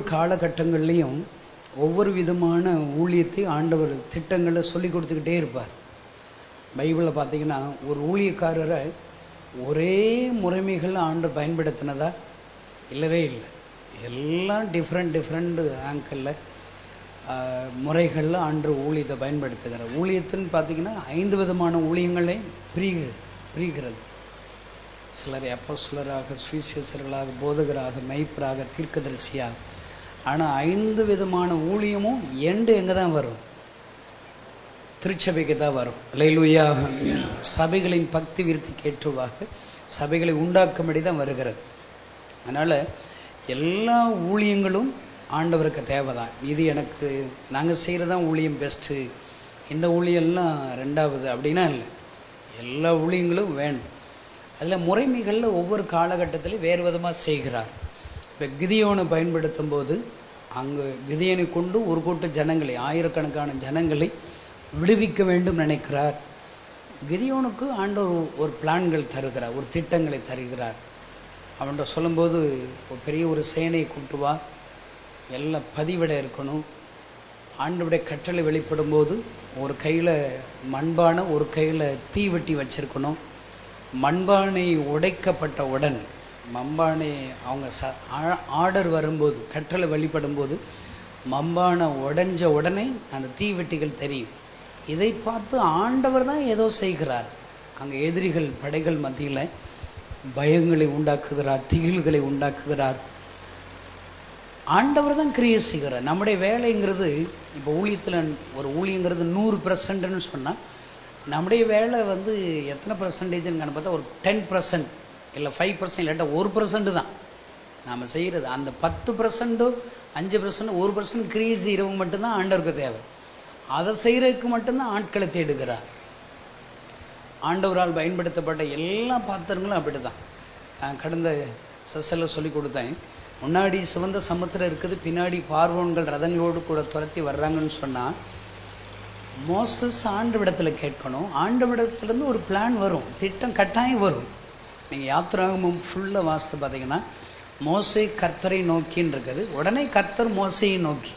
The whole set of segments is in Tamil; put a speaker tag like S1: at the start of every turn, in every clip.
S1: காலகட்டங்கள்லையும் ஒவ்வொரு விதமான ஊழியத்தை ஆண்டவர் திட்டங்களை சொல்லி கொடுத்துக்கிட்டே இருப்பார் பைபிளில் பார்த்தீங்கன்னா ஒரு ஊழியக்காரரை ஒரே முறைமைகள் ஆண்டு பயன்படுத்தினதா இல்லவே இல்லை எல்லாம் டிஃப்ரெண்ட் டிஃப்ரெண்ட் ஆங்கிளில் முறைகளில் ஆண்டு ஊழியத்தை பயன்படுத்துகிறார் ஊழியத்துன்னு பார்த்தீங்கன்னா ஐந்து விதமான ஊழியங்களை பிரிக பிரிகிறது சிலர் எப்போ சிலராக சுவிசேஷர்களாக போதகராக மெய்ப்பராக தீர்க்கதரிசியாக ஆனால் ஐந்து விதமான ஊழியமும் எண்டு எங்கே தான் வரும் திருச்சபைக்கு தான் வரும் லைலுயா சபைகளின் பக்தி விருத்திக்கு ஏற்றுவாக சபைகளை உண்டாக்கும்படி தான் வருகிறது அதனால் எல்லா ஊழியங்களும் ஆண்டவருக்கு தேவைதான் இது எனக்கு நாங்கள் செய்கிறதான் ஊழியம் பெஸ்ட்டு இந்த ஊழியெல்லாம் ரெண்டாவது அப்படின்னா இல்லை எல்லா ஊழியங்களும் வேண்டும் அதில் முறைமைகளில் ஒவ்வொரு காலகட்டத்திலையும் வேறு விதமாக செய்கிறார் இப்போ கிதியோனை பயன்படுத்தும் போது அங்கு கிதியனை கொண்டு ஒரு கூட்ட ஜனங்களை ஆயிரக்கணக்கான ஜனங்களை விடுவிக்க வேண்டும் நினைக்கிறார் கிதியோனுக்கு ஆண்டவர் ஒரு பிளான்கள் தருகிறார் ஒரு திட்டங்களை தருகிறார் அவன்கிட்ட சொல்லும்போது ஒரு பெரிய ஒரு சேனையை கூப்பிட்டு வா எல்லாம் பதிவிட இருக்கணும் ஆண்டவுடைய கட்டளை வெளிப்படும் போது ஒரு கையில் மண்பானை ஒரு கையில் தீவெட்டி வச்சிருக்கணும் மண்பானை உடைக்கப்பட்ட உடன் மண்பானை அவங்க ச ஆர்டர் வரும்போது கட்டளை வெளிப்படும் போது மண்பானை உடைஞ்ச உடனே அந்த தீவெட்டிகள் தெரியும் இதை பார்த்து ஆண்டவர் தான் ஏதோ செய்கிறார் அங்கே எதிரிகள் படைகள் மத்தியில் பயங்களை உண்டாக்குகிறார் திகில்களை உண்டாக்குகிறார் ஆண்டவர் தான் கிரியை செய்கிறார் நம்முடைய வேலைங்கிறது இப்போ ஊழியத்தில் ஒரு ஊழியங்கிறது நூறு பர்சன்ட்னு சொன்னால் நம்முடைய வேலை வந்து எத்தனை பர்சன்டேஜ்னு பார்த்தா ஒரு டென் பர்சன்ட் இல்லை ஃபைவ் பர்சன்ட் இல்லாட்டா ஒரு பர்சன்ட் தான் நாம் செய்கிறது அந்த பத்து பர்சன்ட்டோ அஞ்சு பர்சன்ட் ஒரு பர்சன்ட் கிரியை செய்கிறவங்க மட்டும்தான் ஆண்டவருக்கு தேவை அதை செய்கிறதுக்கு மட்டும்தான் ஆட்களை தேடுகிறார் ஆண்டவரால் பயன்படுத்தப்பட்ட எல்லா பாத்திரங்களும் அப்படி தான் நான் கடந்த செஷனில் சொல்லி கொடுத்தேன் முன்னாடி சிவந்த சமுத்திரம் இருக்குது பின்னாடி பார்வோன்கள் ரதங்களோடு கூட துரத்தி வர்றாங்கன்னு சொன்னால் மோசஸ் ஆண்டு விடத்தில் கேட்கணும் ஆண்டு விடத்துலேருந்து ஒரு பிளான் வரும் திட்டம் கட்டாயம் வரும் நீங்கள் யாத்திராகமும் ஃபுல்லாக வாசித்து பார்த்தீங்கன்னா மோசை கர்த்தரை நோக்கின்னு இருக்குது உடனே கர்த்தர் மோசையை நோக்கி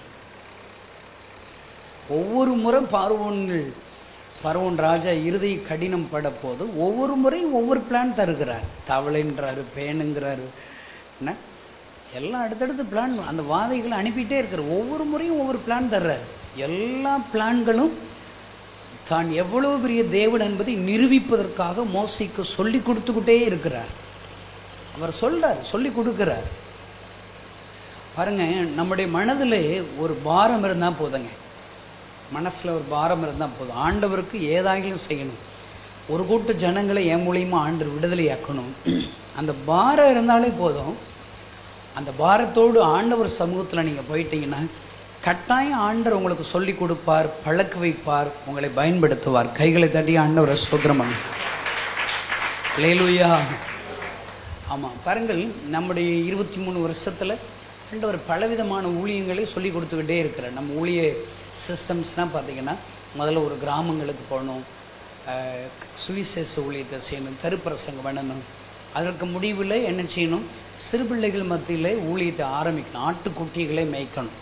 S1: ஒவ்வொரு முறை பார்வோன்கள் பரவோன் ராஜா இறுதி கடினம் பட போது ஒவ்வொரு முறையும் ஒவ்வொரு பிளான் தருகிறார் தவளைன்றாரு பேனுங்கிறாரு என்ன எல்லாம் அடுத்தடுத்து பிளான் அந்த வாதைகளை அனுப்பிட்டே இருக்கிறார் ஒவ்வொரு முறையும் ஒவ்வொரு பிளான் தர்றாரு எல்லா பிளான்களும் தான் எவ்வளவு பெரிய தேவன் என்பதை நிரூபிப்பதற்காக மோசைக்கு சொல்லி கொடுத்துக்கிட்டே இருக்கிறார் அவர் சொல்றார் சொல்லி கொடுக்கிறார் பாருங்க நம்முடைய மனதில் ஒரு பாரம் இருந்தால் போதுங்க மனசில் ஒரு பாரம் இருந்தால் போதும் ஆண்டவருக்கு ஏதாகிலும் செய்யணும் ஒரு கூட்ட ஜனங்களை என் மூலியமா ஆண்டு விடுதலையாக்கணும் அந்த பாரம் இருந்தாலே போதும் அந்த பாரத்தோடு ஆண்டவர் சமூகத்தில் நீங்கள் போயிட்டீங்கன்னா கட்டாயம் ஆண்டவர் உங்களுக்கு சொல்லி கொடுப்பார் பழக்க வைப்பார் உங்களை பயன்படுத்துவார் கைகளை தட்டி ஆண்டவரை சோதரம் லேலுயா ஆமாம் பாருங்கள் நம்முடைய இருபத்தி மூணு வருஷத்தில் ஆண்டவர் பலவிதமான ஊழியங்களை சொல்லி கொடுத்துக்கிட்டே இருக்கிறார் நம்ம ஊழிய சிஸ்டம்ஸ்னால் பார்த்தீங்கன்னா முதல்ல ஒரு கிராமங்களுக்கு போகணும் சுவிசேஷ ஊழியத்தை செய்யணும் தருப்பிரசங்கம் பண்ணணும் அதற்கு முடிவில் என்ன செய்யணும் சிறு பிள்ளைகள் மத்தியில் ஊழியத்தை ஆரம்பிக்கணும் ஆட்டுக்குட்டிகளை மேய்க்கணும்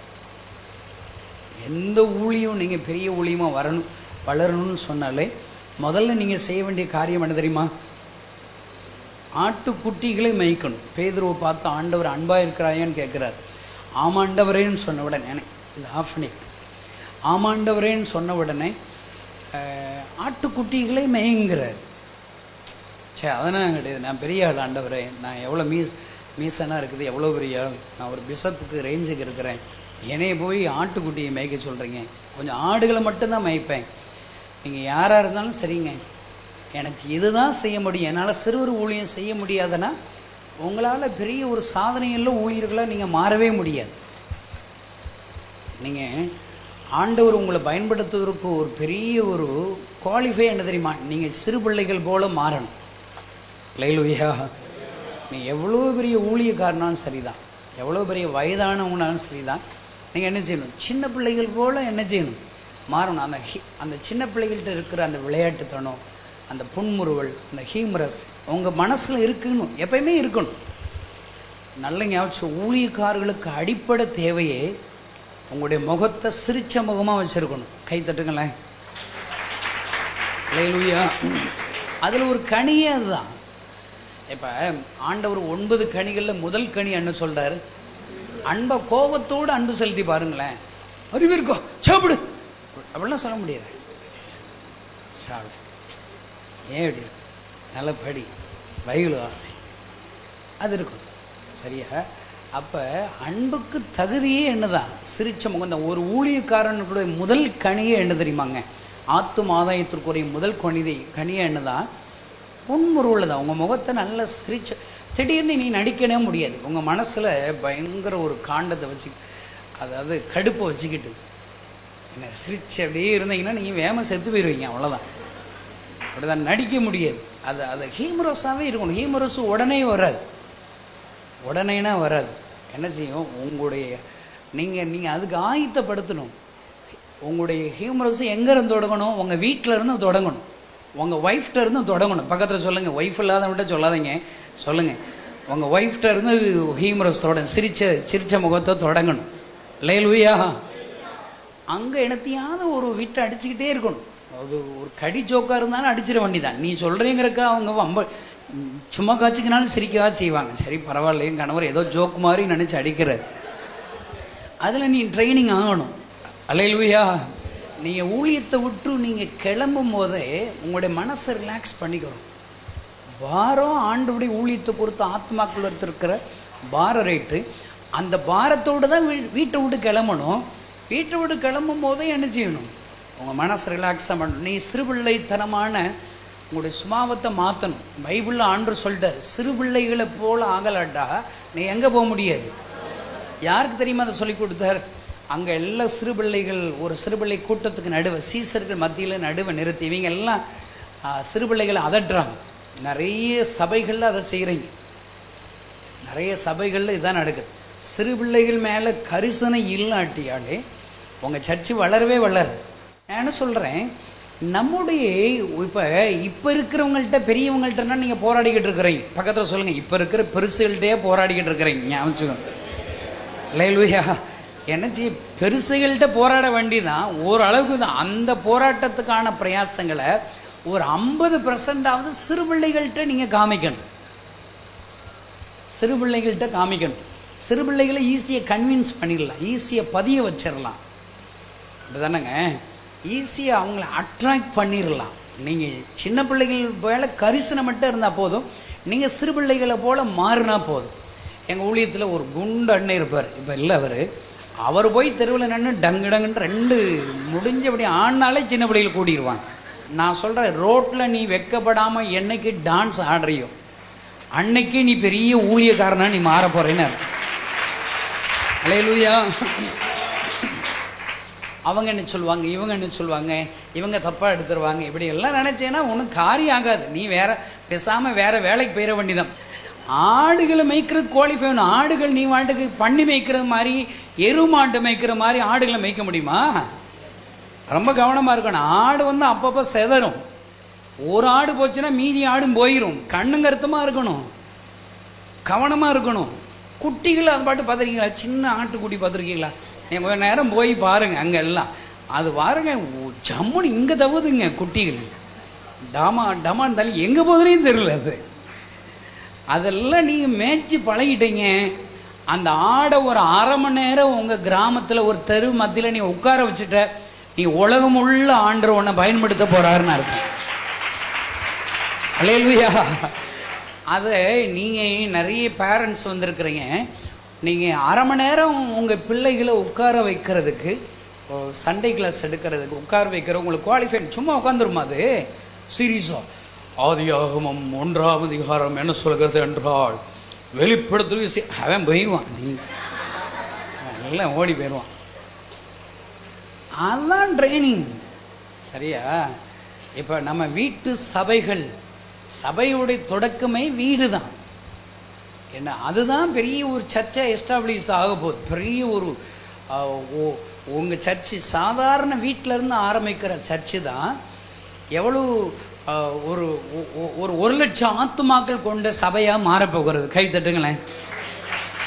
S1: எந்த ஊழியம் நீங்கள் பெரிய ஊழியமாக வரணும் வளரணும்னு சொன்னாலே முதல்ல நீங்கள் செய்ய வேண்டிய காரியம் என்ன தெரியுமா ஆட்டுக்குட்டிகளை மேய்க்கணும் பேதுருவை பார்த்து ஆண்டவர் அன்பாக இருக்கிறாயான்னு கேட்குறார் ஆமாண்டவரேன்னு சொன்ன உடனே இது ஆஃப் பண்ணி ஆமாண்டவரேன்னு சொன்ன உடனே ஆட்டுக்குட்டிகளை மேய்ங்கிறார் சே அதெல்லாம் கிடையாது நான் பெரிய ஆள் ஆண்டவரே நான் எவ்வளோ மீஸ் மீசனாக இருக்குது எவ்வளோ பெரிய ஆள் நான் ஒரு பிஷப்புக்கு ரேஞ்சுக்கு இருக்கிறேன் என்னைய போய் ஆட்டுக்குட்டியை மேய்க்க சொல்கிறீங்க கொஞ்சம் ஆடுகளை மட்டும்தான் மேய்ப்பேன் நீங்கள் யாராக இருந்தாலும் சரிங்க எனக்கு இதுதான் செய்ய முடியும் என்னால் சிறுவர் ஊழியம் செய்ய முடியாதுன்னா உங்களால் பெரிய ஒரு சாதனையுள்ள ஊழியர்களாக நீங்கள் மாறவே முடியாது நீங்கள் ஆண்டவர் உங்களை பயன்படுத்துவதற்கு ஒரு பெரிய ஒரு குவாலிஃபை என்ன தெரியுமா நீங்கள் சிறு பிள்ளைகள் போல மாறணும் லைலுயா நீ எவ்வளோ பெரிய ஊழியக்காரனாலும் சரிதான் எவ்வளோ பெரிய வயதானவங்கனாலும் சரிதான் நீங்கள் என்ன செய்யணும் சின்ன பிள்ளைகள் போல என்ன செய்யணும் மாறணும் அந்த அந்த சின்ன பிள்ளைகள்கிட்ட இருக்கிற அந்த விளையாட்டுத்தனம் அந்த புன்முறுவல் அந்த ஹீமரஸ் உங்கள் மனசில் இருக்கணும் எப்பயுமே இருக்கணும் நல்ல ஞாபகம் ஊழியக்காரர்களுக்கு அடிப்படை தேவையே உங்களுடைய முகத்தை சிரிச்ச முகமா வச்சிருக்கணும் கை தட்டுங்களேன் அல்லேலூயா அதுல ஒரு கனியே அதுதான் இப்ப ஆண்டவர் ஒன்பது கனிகள்ல முதல் கனி என்ன சொல்றாரு அன்பை கோபத்தோடு அன்பு செலுத்தி பாருங்களேன் அறிவு இருக்கோ சாப்பிடு அப்படிலாம் சொல்ல முடியாது சாப்பிடு ஏன் இப்படி இருக்கு? நல்ல படி வயிறு வாசி அது இருக்கும் சரியா அப்ப அன்புக்கு தகுதியே என்னதான் சிரிச்ச முகந்தான் ஒரு ஊழியக்காரனுடைய முதல் கனியே என்ன தெரியுமாங்க ஆத்தும் ஆதாயத்திற்குரிய முதல் கணிதை கனியே என்னதான் புன்முருவல் உங்க முகத்தை நல்ல சிரிச்ச திடீர்னு நீ நடிக்கவே முடியாது உங்க மனசுல பயங்கர ஒரு காண்டத்தை வச்சு அதாவது கடுப்பை வச்சுக்கிட்டு என்ன சிரிச்சு அப்படியே இருந்தீங்கன்னா நீங்க வேம செத்து போயிருவீங்க அவ்வளவுதான் அப்படிதான் நடிக்க முடியாது அது அது ஹீமரோஸாவே இருக்கணும் ஹீமரோஸ் உடனே வராது உடனேனா வராது என்ன செய்யும் உங்களுடைய நீங்க நீங்க அதுக்கு ஆயத்தப்படுத்தணும் உங்களுடைய ஹியூமரஸ் எங்க இருந்து தொடங்கணும் உங்க வீட்ல இருந்து தொடங்கணும் உங்க ஒய்ஃப்ட இருந்து தொடங்கணும் பக்கத்துல சொல்லுங்க ஒய்ஃப் இல்லாதவன்ட்ட சொல்லாதீங்க சொல்லுங்க உங்க ஒய்ஃப்ட இருந்து ஹியூமரஸ் தொடங்க சிரிச்ச சிரிச்ச முகத்தை தொடங்கணும் லேலுயா அங்க எனத்தையாவது ஒரு விட்டு அடிச்சுக்கிட்டே இருக்கணும் அது ஒரு கடி ஜோக்கா இருந்தாலும் அடிச்சிட வேண்டிதான் நீ சொல்றீங்கிறக்க அவங்க வம்ப ம், சும்மா காட்சிக்கினாலும் சிரிக்கவா செய்வாங்க சரி பரவாயில்ல என் கணவர் ஏதோ ஜோக் மாதிரி நினைச்சு அடிக்கிறார் அதுல நீ ட்ரைனிங் ஆகணும் அலையிலுயா நீங்க ஊழியத்தை விட்டு நீங்க கிளம்பும் போதே உங்களுடைய மனசை ரிலாக்ஸ் பண்ணிக்கணும் பாரம் ஆண்டுடைய ஊழியத்தை பொறுத்து ஆத்மாக்குள்ள இருக்கிற பார ரேட்டு அந்த பாரத்தோடு தான் வீ- வீட்டை விட்டு கிளம்பணும் வீட்டை விட்டு கிளம்பும் போதே என்ன செய்யணும் உங்க மனசு ரிலாக்ஸாக பண்ணணும் நீ சிறுபிள்ளைத்தனமான உங்களுடைய சுபாவத்தை மாற்றணும் பைபிளில் ஆண்டு சொல்லிட்டார் சிறு பிள்ளைகளை போல ஆகலாட்டா நீ எங்க போக முடியாது யாருக்கு தெரியுமா அதை சொல்லி கொடுத்தார் அங்க எல்லா சிறு பிள்ளைகள் ஒரு சிறுபிள்ளை கூட்டத்துக்கு நடுவே சீசர்கள் மத்தியில நடுவே நிறுத்தி இவங்க எல்லாம் ஆ, சிறு பிள்ளைகளை அதட்டுறாங்க நிறைய சபைகள்ல அதை செய்யறீங்க நிறைய சபைகள்ல இதான் நடக்குது சிறு பிள்ளைகள் மேல கரிசனை இல்லாட்டியாலே உங்க சர்ச்சு வளரவே வளரு நான் என்ன சொல்றேன் நம்முடைய இப்ப இப்ப இருக்கிறவங்கள்ட்ட பெரியவங்கள்ட்டனா நீங்க போராடிக்கிட்டு இருக்கிறீங்க பக்கத்துல சொல்லுங்க இப்ப இருக்கிற பெருசுகள்கிட்டயே போராடிக்கிட்டு இருக்கிறீங்க ஞாபகம் வச்சுக்கோங்க. லேலுயா என்ன செய்ய பெருசுகள்கிட்ட போராட வேண்டிதான் ஓரளவுக்கு தான் அந்த போராட்டத்துக்கான பிரயாசங்களை ஒரு ஐம்பது பர்சன்டாவது சிறு பிள்ளைகள்கிட்ட நீங்க காமிக்கணும் சிறு பிள்ளைகள்கிட்ட காமிக்கணும் சிறு பிள்ளைகளை ஈஸியாக கன்வின்ஸ் பண்ணிடலாம் ஈஸியாக பதிய வச்சிடலாம் அப்படிதானங்க ஈஸியாக அவங்கள அட்ராக்ட் பண்ணிடலாம் நீங்க சின்ன பிள்ளைகள் மேல கரிசனை மட்டும் இருந்தா போதும் நீங்க சிறு பிள்ளைகளை போல மாறினா போதும் எங்க ஊழியத்துல ஒரு குண்டு அண்ணன் இருப்பார் இப்ப இல்ல அவரு அவர் போய் தெருவில் நின்று டங்கு டங்குன்னு ரெண்டு முடிஞ்சபடி ஆனாலே சின்ன பிள்ளைகள் கூடிடுவாங்க நான் சொல்றேன் ரோட்ல நீ வெக்கப்படாம என்னைக்கு டான்ஸ் ஆடுறியோ அன்னைக்கு நீ பெரிய ஊழியக்காரனா நீ மாற போறேன்னு அர்த்தம். அல்லேலூயா அவங்க என்ன சொல்லுவாங்க இவங்க என்ன சொல்லுவாங்க இவங்க தப்பா எடுத்துருவாங்க இப்படி எல்லாம் நினைச்சேன்னா ஒன்றும் காரியம் ஆகாது நீ வேற பேசாம வேற வேலைக்கு போயிட வேண்டியதான் ஆடுகளை மேய்க்கிறது குவாலிஃபை வேணும் ஆடுகள் நீ வாட்டுக்கு பண்ணி மேய்க்கிறது மாதிரி எரு மாட்டு மேய்க்கிற மாதிரி ஆடுகளை மேய்க்க முடியுமா ரொம்ப கவனமா இருக்கணும் ஆடு வந்து அப்பப்ப செதறும் ஒரு ஆடு போச்சுன்னா மீதி ஆடும் போயிரும் கண்ணும் கருத்துமா இருக்கணும் கவனமா இருக்கணும் குட்டிகள் அது பாட்டு பார்த்துருக்கீங்களா சின்ன ஆட்டுக்குட்டி பார்த்துருக்கீங்களா நீங்க கொஞ்ச நேரம் போய் பாருங்க அங்க எல்லாம் அது பாருங்க ஓ, ஜம்முன்னு இங்க தவுதுங்க குட்டிகள் டாமா டமான் தள்ளி எங்க போதுனே தெரியல அது அதெல்லாம் நீங்க மேய்ச்சி பழகிட்டீங்க அந்த ஆடை ஒரு அரை மணி நேரம் உங்க கிராமத்துல ஒரு தெரு மத்தியில நீ உட்கார வச்சுட்ட நீ உலகம் உள்ள ஆண்டு உன்னை பயன்படுத்த போறாருன்னு அர்த்தம் அலையலுயா அது நீங்க நிறைய பேரண்ட்ஸ் வந்திருக்கிறீங்க நீங்க அரை மணி நேரம் உங்க பிள்ளைகளை உட்கார வைக்கிறதுக்கு ஓ, சண்டே கிளாஸ் எடுக்கிறதுக்கு உட்கார வைக்கிற உங்களுக்கு குவாலிஃபை சும்மா உட்காந்துருமா அது சீரியஸா ஆதியாகமம் ஒன்றாம் அதிகாரம் என்ன சொல்கிறது என்றால் வெளிப்படுத்து அவன் போயிடுவான் நீ எல்லாம் ஓடி போயிடுவான் அதான் ட்ரைனிங் சரியா இப்ப நம்ம வீட்டு சபைகள் சபையுடைய தொடக்கமே வீடு தான் என்ன அதுதான் பெரிய ஒரு சர்ச்சை எஸ்டாப்ளிஷ் ஆக போகுது பெரிய ஒரு அஹ், ஓ- உங்க சர்ச்சு சாதாரண வீட்டில இருந்து ஆரம்பிக்கிற சர்ச்சு தான் எவ்வளவு அஹ், ஒரு ஒ- ஒ- ஒரு ஒரு லட்சம் ஆத்துமாக்கள் கொண்ட சபையா மாறப்போகிறது கை தட்டுங்களேன்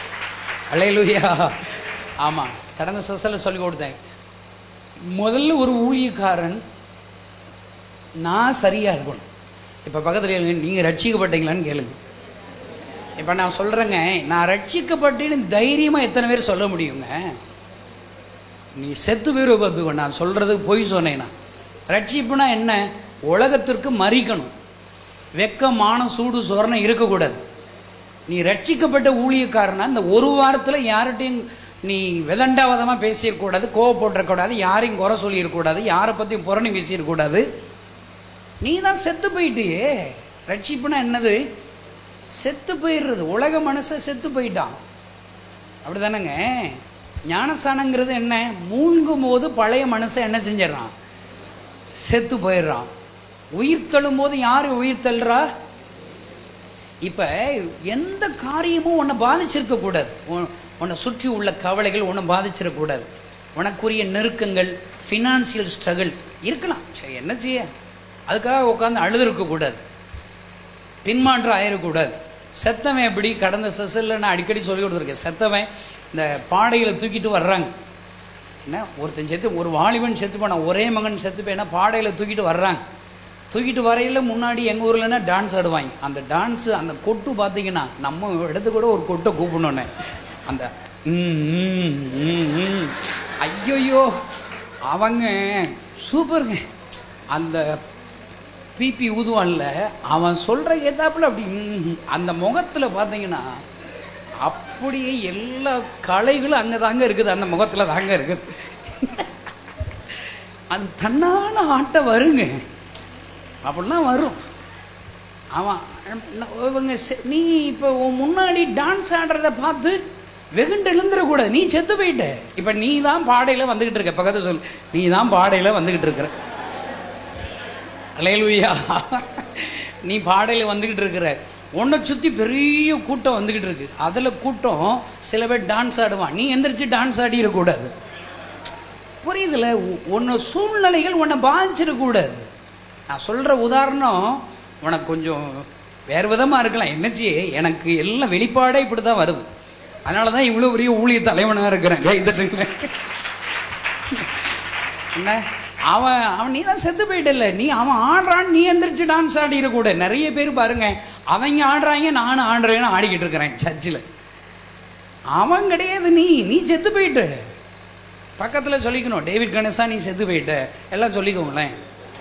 S1: அலையலுயா ஆமா கடந்த செஷன்ல சொல்லி கொடுத்தேன் முதல்ல ஒரு ஊழியக்காரன் நான் சரியா இருக்கணும் இப்ப பக்கத்துல இருங்க, நீங்க ரட்சிக்கப்பட்டீங்களான்னு கேளுங்க இப்ப நான் சொல்றேங்க நான் ரட்சிக்கப்பட்டேன்னு தைரியமா எத்தனை பேர் சொல்ல முடியுங்க நீ செத்து பேர் பார்த்துக்கோ நான் சொல்றதுக்கு பொய் சொன்னேன்னா ரட்சிப்புனா என்ன உலகத்திற்கு மறிக்கணும் வெக்கம் மானம் சூடு சொரணம் இருக்கக்கூடாது நீ ரட்சிக்கப்பட்ட ஊழியக்காரனா இந்த ஒரு வாரத்துல யார்கிட்டையும் நீ விதண்டாவதமா பேசியிருக்கூடாது கோவப்பட்டிருக்கூடாது யாரையும் குறை சொல்லியிருக்கூடாது யாரை பத்தியும் புறணி பேசியிருக்கூடாது நீ தான் செத்து போயிட்டியே ரட்சிப்புனா என்னது செத்து போயிடுறது உலக மனச செத்து போயிட்டான் அப்படிதானங்க ஞானஸ்தானங்கிறது என்ன மூழ்கும் போது பழைய மனசை என்ன செஞ்சிடறான் செத்து போயிடுறான் உயிர் தள்ளும் போது யாரு உயிர் தள்ளுறா இப்ப எந்த காரியமும் உன்னை பாதிச்சிருக்க கூடாது உன்- உன்னை சுற்றி உள்ள கவலைகள் உன்னை பாதிச்சிடக் கூடாது உனக்குரிய நெருக்கங்கள் ஃபினான்சியல் ஸ்ட்ரகிள் இருக்கலாம் சரி என்ன செய்ய அதுக்காக உட்காந்து அழுதுருக்க கூடாது பின்மாற்றம் ஆயிடக்கூடாது செத்தவன் எப்படி கடந்த செசல்ல நான் அடிக்கடி சொல்லி கொடுத்துருக்கேன் செத்தவன் இந்த பாடைகளை தூக்கிட்டு வர்றாங்க என்ன ஒருத்தன் செத்து ஒரு வாலிபன் செத்து போனான் ஒரே மகன் செத்து போயினா பாடையில தூக்கிட்டு வர்றாங்க தூக்கிட்டு வரையில முன்னாடி எங்க ஊர்லன்னா டான்ஸ் ஆடுவாங்க அந்த டான்ஸ் அந்த கொட்டு பார்த்தீங்கன்னா நம்ம இடத்து கூட ஒரு கொட்டை கூப்பிடணுன்னு அந்த ம், ம், ம், ம். ஐயையோ அவங்க சூப்பருங்க அந்த பிபி ஊதுவான்ல அவன் சொல்ற ஏத்தாப்புல அப்படி ம், அந்த முகத்துல பாத்தீங்கன்னா அப்படியே எல்லா கலைகளும் அங்க தாங்க இருக்குது அந்த முகத்துல தாங்க இருக்குது அது தன்னால ஆட்ட வருங்க அப்படிலாம் வரும் அவன் இவங்க செ- நீ இப்ப உன் முன்னாடி டான்ஸ் ஆடுறத பார்த்து வெகுண்டு எழுந்துடக்கூடாது நீ செத்து போயிட்ட இப்ப நீ தான் பாடையில வந்துகிட்டு இருக்க பக்கத்துல சொல்லு நீ தான் பாடையில வந்துகிட்டு இருக்கிற அலையலுயா நீ பாடையில வந்துகிட்டு இருக்கிற உன்னை சுத்தி பெரிய கூட்டம் வந்துகிட்டு இருக்கு அதுல கூட்டம் சில பேர் டான்ஸ் ஆடுவான் நீ எந்திரிச்சு டான்ஸ் ஆடி கூடாது புரியுதுல உ- உன்னை சூழ்நிலைகள் உன்னை பாதிச்சிடக்கூடாது நான் சொல்ற உதாரணம் உனக்கு கொஞ்சம் வேறு விதமா இருக்கலாம் என்னச்சி எனக்கு எல்லாம் வெளிப்பாடே இப்படிதான் வருது அதனாலதான் இவ்வளவு பெரிய ஊழிய தலைவனா இருக்கிறேன் கை தட்டுங்க என்ன அவன் அவன் நீ தான் செத்து போயிட்டல நீ அவன் ஆடுறான் நீ எந்திரிச்சு டான்ஸ் ஆடிட கூட நிறைய பேர் பாருங்க அவங்க ஆடுறாங்க நானும் ஆடுறேன்னு ஆடிக்கிட்டு இருக்கிறேன் சர்ச்சில் அவன் கிடையாது நீ நீ செத்து போயிட்ட பக்கத்துல சொல்லிக்கணும் டேவிட் கணேசா நீ செத்து போயிட்ட எல்லாம் சொல்லிக்கோங்களேன்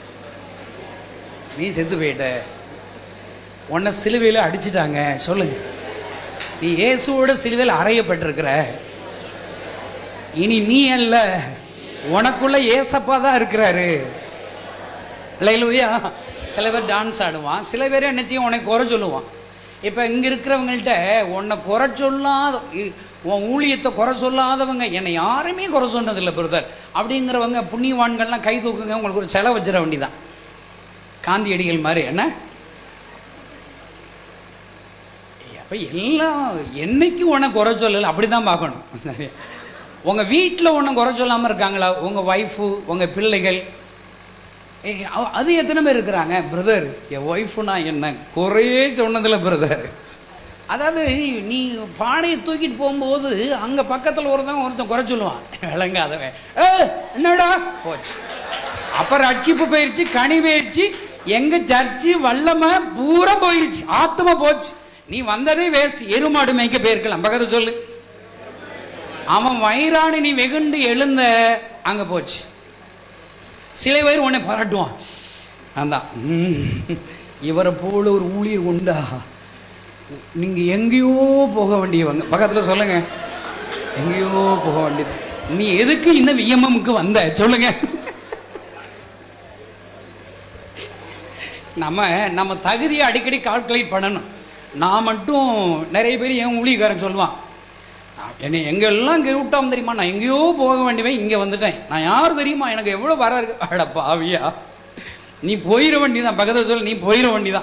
S1: நீ செத்து போயிட்ட உன்னை சிலுவையில அடிச்சிட்டாங்க சொல்லுங்க நீ இயேசுவோட சிலுவையில் அறையப்பட்டிருக்கிற இனி நீ அல்ல உனக்குள்ள ஏசப்பா தான் இருக்கிறாரு லைலுயா சில பேர் டான்ஸ் ஆடுவான் சில பேர் என்ன செய்யும் உனக்கு குறை சொல்லுவான் இப்ப இங்க இருக்கிறவங்கள்ட்ட உன்னை குறை சொல்லாத இ- உன் ஊழியத்தை குறை சொல்லாதவங்க என்னை யாருமே குறை சொன்னதில்லை பிரதர் அப்படிங்கிறவங்க புண்ணியவான்கள்லாம் கை தூக்குங்க உங்களுக்கு ஒரு செலவு வச்சிட வேண்டிதான் காந்தியடிகள் மாதிரி என்ன அப்ப எல்லாம் என்னைக்கு உன்னை குறை சொல்லல அப்படிதான் பார்க்கணும் சரியா? உங்க வீட்டுல ஒன்னும் குறை சொல்லாம இருக்காங்களா உங்க ஒய்ஃபு உங்க பிள்ளைகள் ஏய், அவ- அது எத்தனை பேர் இருக்கிறாங்க பிரதர் என் ஒய்ஃபுனா என்ன குறையே சொன்னதில்ல பிரதர் அதாவது நீ பாடையை தூக்கிட்டு போகும்போது அங்க பக்கத்துல ஒருத்தன் ஒருத்தன் குறை சொல்லுவான் விளங்காதவன் "ஏ, என்னடா போச்சு அப்ப ரட்சிப்பு போயிருச்சு கனி போயிருச்சு எங்க சர்ச்சு வல்லம பூரா போயிருச்சு ஆத்மா போச்சு நீ வந்ததே வேஸ்ட் எருமாடு மேய்க்க போயிருக்கலாம் பக்கத்துல சொல்லு அவன் வயிறானு நீ வெகுண்டு எழுந்த அங்க போச்சு சில பேர் உன்னை பாராட்டுவான் அதான் இவரை போல ஒரு ஊழியர் உண்டா நீங்க எங்கேயோ போக வேண்டியவங்க பக்கத்துல சொல்லுங்க எங்கேயோ போக வேண்டியது நீ எதுக்கு இந்த விஎம்எம்க்கு வந்த சொல்லுங்க நம்ம நம்ம தகுதியை அடிக்கடி கால்குலேட் பண்ணணும் நான் மட்டும் நிறைய பேர் என் ஊழியக்காரன் சொல்லுவான் என்னை எங்கெல்லாம் விட்டாம் தெரியுமா நான் எங்கேயோ போக வேண்டியவன் இங்க வந்துட்டேன் நான் யார் தெரியுமா எனக்கு எவ்வளவு வர இருக்கு அட பாவியா நீ போயிட வேண்டியதான் பக்கத்துல சொல்ல நீ போயிட வேண்டியதான்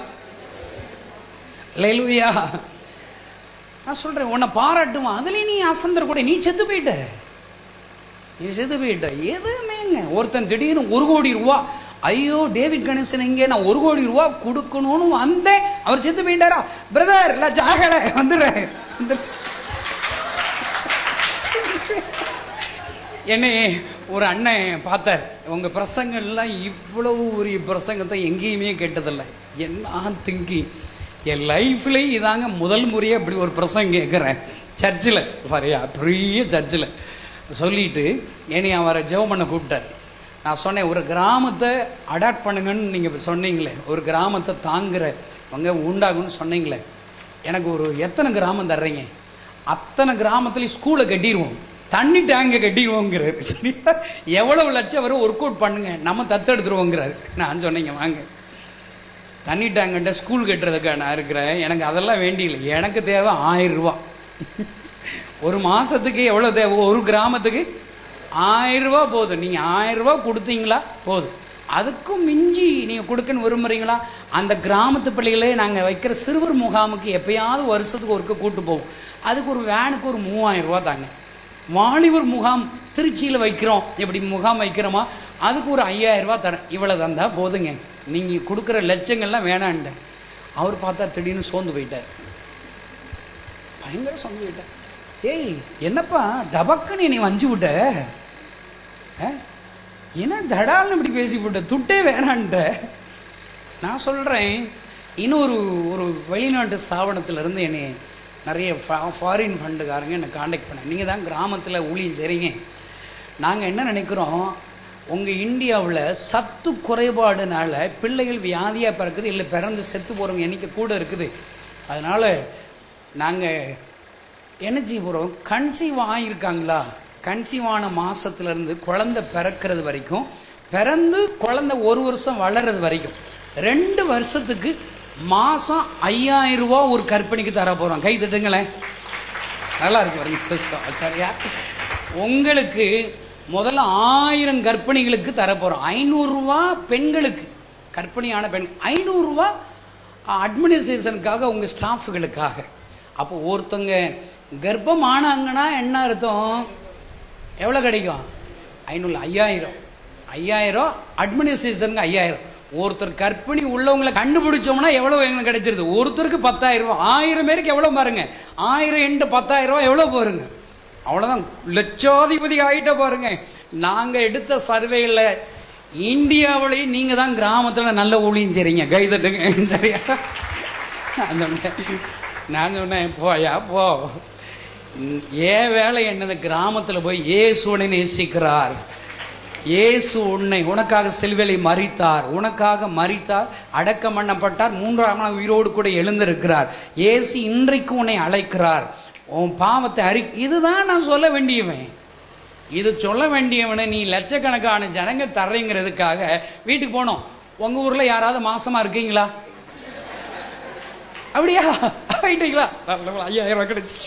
S1: லேலுயா நான் சொல்றேன் உன்னை பாராட்டுவான் அதுலயும் நீ அசந்தர கூட நீ செத்து போயிட்ட நீ செத்து போயிட்ட எதுவுமேங்க ஒருத்தன் திடீர்னு ஒரு கோடி ரூபா ஐயோ டேவிட் கணேசன் இங்கே நான் ஒரு கோடி ரூபா கொடுக்கணும்னு வந்தேன் அவர் செத்து போயிட்டாரா பிரதர் இல்ல ஜாகல வந்துடுறேன் வந்துருச்சு. என்னை ஒரு அண்ணன் பார்த்தார் உங்க பிரசங்கம்லாம் இவ்வளவு ஒரு பிரசங்கத்தை எங்கேயுமே கேட்டதில்லை என்ன திங்கி என் லைஃப்லயும் இதாங்க முதல் முறையா இப்படி ஒரு பிரசங்கம் கேட்கிறேன் சர்ச்சில் சரியா பெரிய சர்ச்சில் சொல்லிட்டு என்னை அவரை ஜெபம் பண்ண கூப்பிட்டார் நான் சொன்னேன் ஒரு கிராமத்தை அடாப்ட் பண்ணுங்கன்னு நீங்க சொன்னீங்களே ஒரு கிராமத்தை தாங்குறவங்க உண்டாகும்னு சொன்னீங்களே எனக்கு ஒரு எத்தனை கிராமம் தர்றீங்க அத்தனை கிராமத்துலயும் ஸ்கூலை கட்டிடுவோம் தண்ணி டேங்க கட்டிடுவோங்கிறாரு சரியா எவ்வளவு லட்சம் வரும் ஒர்க் அவுட் பண்ணுங்க நம்ம தத்தெடுத்துருவோங்கிறாரு நான் சொன்னீங்க வாங்க தண்ணி டேங்கிட்ட ஸ்கூல் கட்டுறதுக்கா நான் இருக்கிறேன் எனக்கு அதெல்லாம் வேண்டியில்லை எனக்கு தேவை ஆயிரம் ரூபாய் ஒரு மாசத்துக்கு எவ்வளவு தேவை ஒரு கிராமத்துக்கு ஆயிரம் ரூபாய் போதும் நீங்க ஆயிரம் ரூபாய் கொடுத்தீங்களா போதும் அதுக்கும் மிஞ்சி நீங்க கொடுக்கன்னு விரும்புறீங்களா அந்த கிராமத்து பள்ளிகளே நாங்க வைக்கிற சிறுவர் முகாமுக்கு எப்பயாவது வருஷத்துக்கு ஒருக்க கூட்டு போவோம் அதுக்கு ஒரு வேனுக்கு ஒரு மூவாயிரம் ரூபாய் தாங்க வாலிபர் முகாம் திருச்சியில வைக்கிறோம் எப்படி முகாம் வைக்கிறோமா அதுக்கு ஒரு ஐயாயிரம் ரூபாய் தரேன் இவ்வளவு தந்தா போதுங்க நீங்க கொடுக்குற லட்சங்கள்லாம் வேணான்ட்ட அவர் பார்த்தா திடீர்னு சோர்ந்து போயிட்டார் பயங்கர சோர்ந்து போயிட்டார் ஏய் என்னப்பா தபக்குன்னு நீ வஞ்சு விட்ட ஆ? என்ன தடால்னு இப்படி பேசி போட்ட துட்டே வேணான்ற நான் சொல்றேன் இன்னொரு ஒரு வெளிநாட்டு ஸ்தாபனத்துல இருந்து என்னை நிறைய ஃபாரின் ஃபண்டுக்காரங்க என்னை காண்டாக்ட் பண்ண நீங்க தான் கிராமத்துல ஊழியம் செய்றீங்க நாங்க என்ன நினைக்கிறோம் உங்க இந்தியாவுல சத்து குறைபாடுனால பிள்ளைகள் வியாதியா பிறக்குது இல்லை பிறந்து செத்து போறவங்க எண்ணிக்கை கூட இருக்குது அதனால நாங்க என்ன செய்ய போறோம் கன்சீவ் ஆயிருக்காங்களா கன்சீவ் ஆன மாசத்துல இருந்து குழந்தை பிறக்கிறது வரைக்கும் பிறந்து குழந்தை ஒரு வருஷம் வளர்றது வரைக்கும் ரெண்டு வருஷத்துக்கு மாசம் ஐயாயிரம் ரூபாய் ஒரு கற்பிணிக்கு தர போறோம் கை தட்டுங்களேன் நல்லா இருக்கு பாருங்க சிஸ்டம் சரியா உங்களுக்கு முதல்ல ஆயிரம் கர்ப்பிணிகளுக்கு தர போறோம் ஐநூறு ரூபாய் பெண்களுக்கு கர்ப்பிணியான பெண் ஐநூறு ரூபாய் அட்மினிஸ்ட்ரேஷனுக்காக உங்க ஸ்டாஃப்களுக்காக அப்போ ஒருத்தங்க கர்ப்பம் ஆனாங்கன்னா என்ன அர்த்தம் எவ்வளவு கிடைக்கும் ஐநூறு ஐயாயிரம் ஐயாயிரம் அட்மினிஸ்ட்ரேஷனுக்கு ஐயாயிரம் ஒருத்தர் கற்பிணி உள்ளவங்களை கண்டுபிடிச்சோம்னா எவ்வளவு எங்களுக்கு கிடைச்சிருது ஒருத்தருக்கு பத்தாயிரம் ரூபாய் ஆயிரம் பேருக்கு எவ்வளவு பாருங்க ஆயிரம் இன்ட்டு பத்தாயிரம் ரூபாய் எவ்வளவு பாருங்க அவ்வளவுதான் லட்சாதிபதி ஆயிட்ட பாருங்க நாங்க எடுத்த சர்வேல இந்தியாவிலேயே நீங்க தான் கிராமத்துல நல்ல ஊழியம் செய்றீங்க கைதட்டுங்க சரியா நான் சொன்னேன் நான் சொன்னேன் போயா போ ம், ஏன் வேலை என்னது கிராமத்துல போய் இயேசுவனை நேசிக்கிறார் இயேசு உன்னை உனக்காக செல்வேலை மறித்தார் உனக்காக மறித்தார் அடக்கம் பண்ணப்பட்டார் மூன்றாம் நாள் உயிரோடு கூட எழுந்திருக்கிறார் இயேசு இன்றைக்கு உன்னை அழைக்கிறார் உன் பாவத்தை அறி இதுதான் நான் சொல்ல வேண்டியவன் இது சொல்ல வேண்டியவனை நீ லட்சக்கணக்கான ஜனங்க தர்றீங்கிறதுக்காக வீட்டுக்கு போனோம் உங்க ஊர்ல யாராவது மாசமா இருக்கீங்களா அப்படியா ஆயிட்டீங்களா ஐயாயிரம் ரூபாய் கிடைச்சு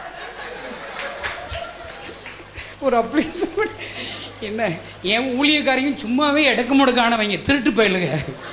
S1: ஒரு அப்படி சொல்லி என்ன என் ஊழியக்காரையும் சும்மாவே எடக்கு முடக்கானவங்க திருட்டு போயிலுங்க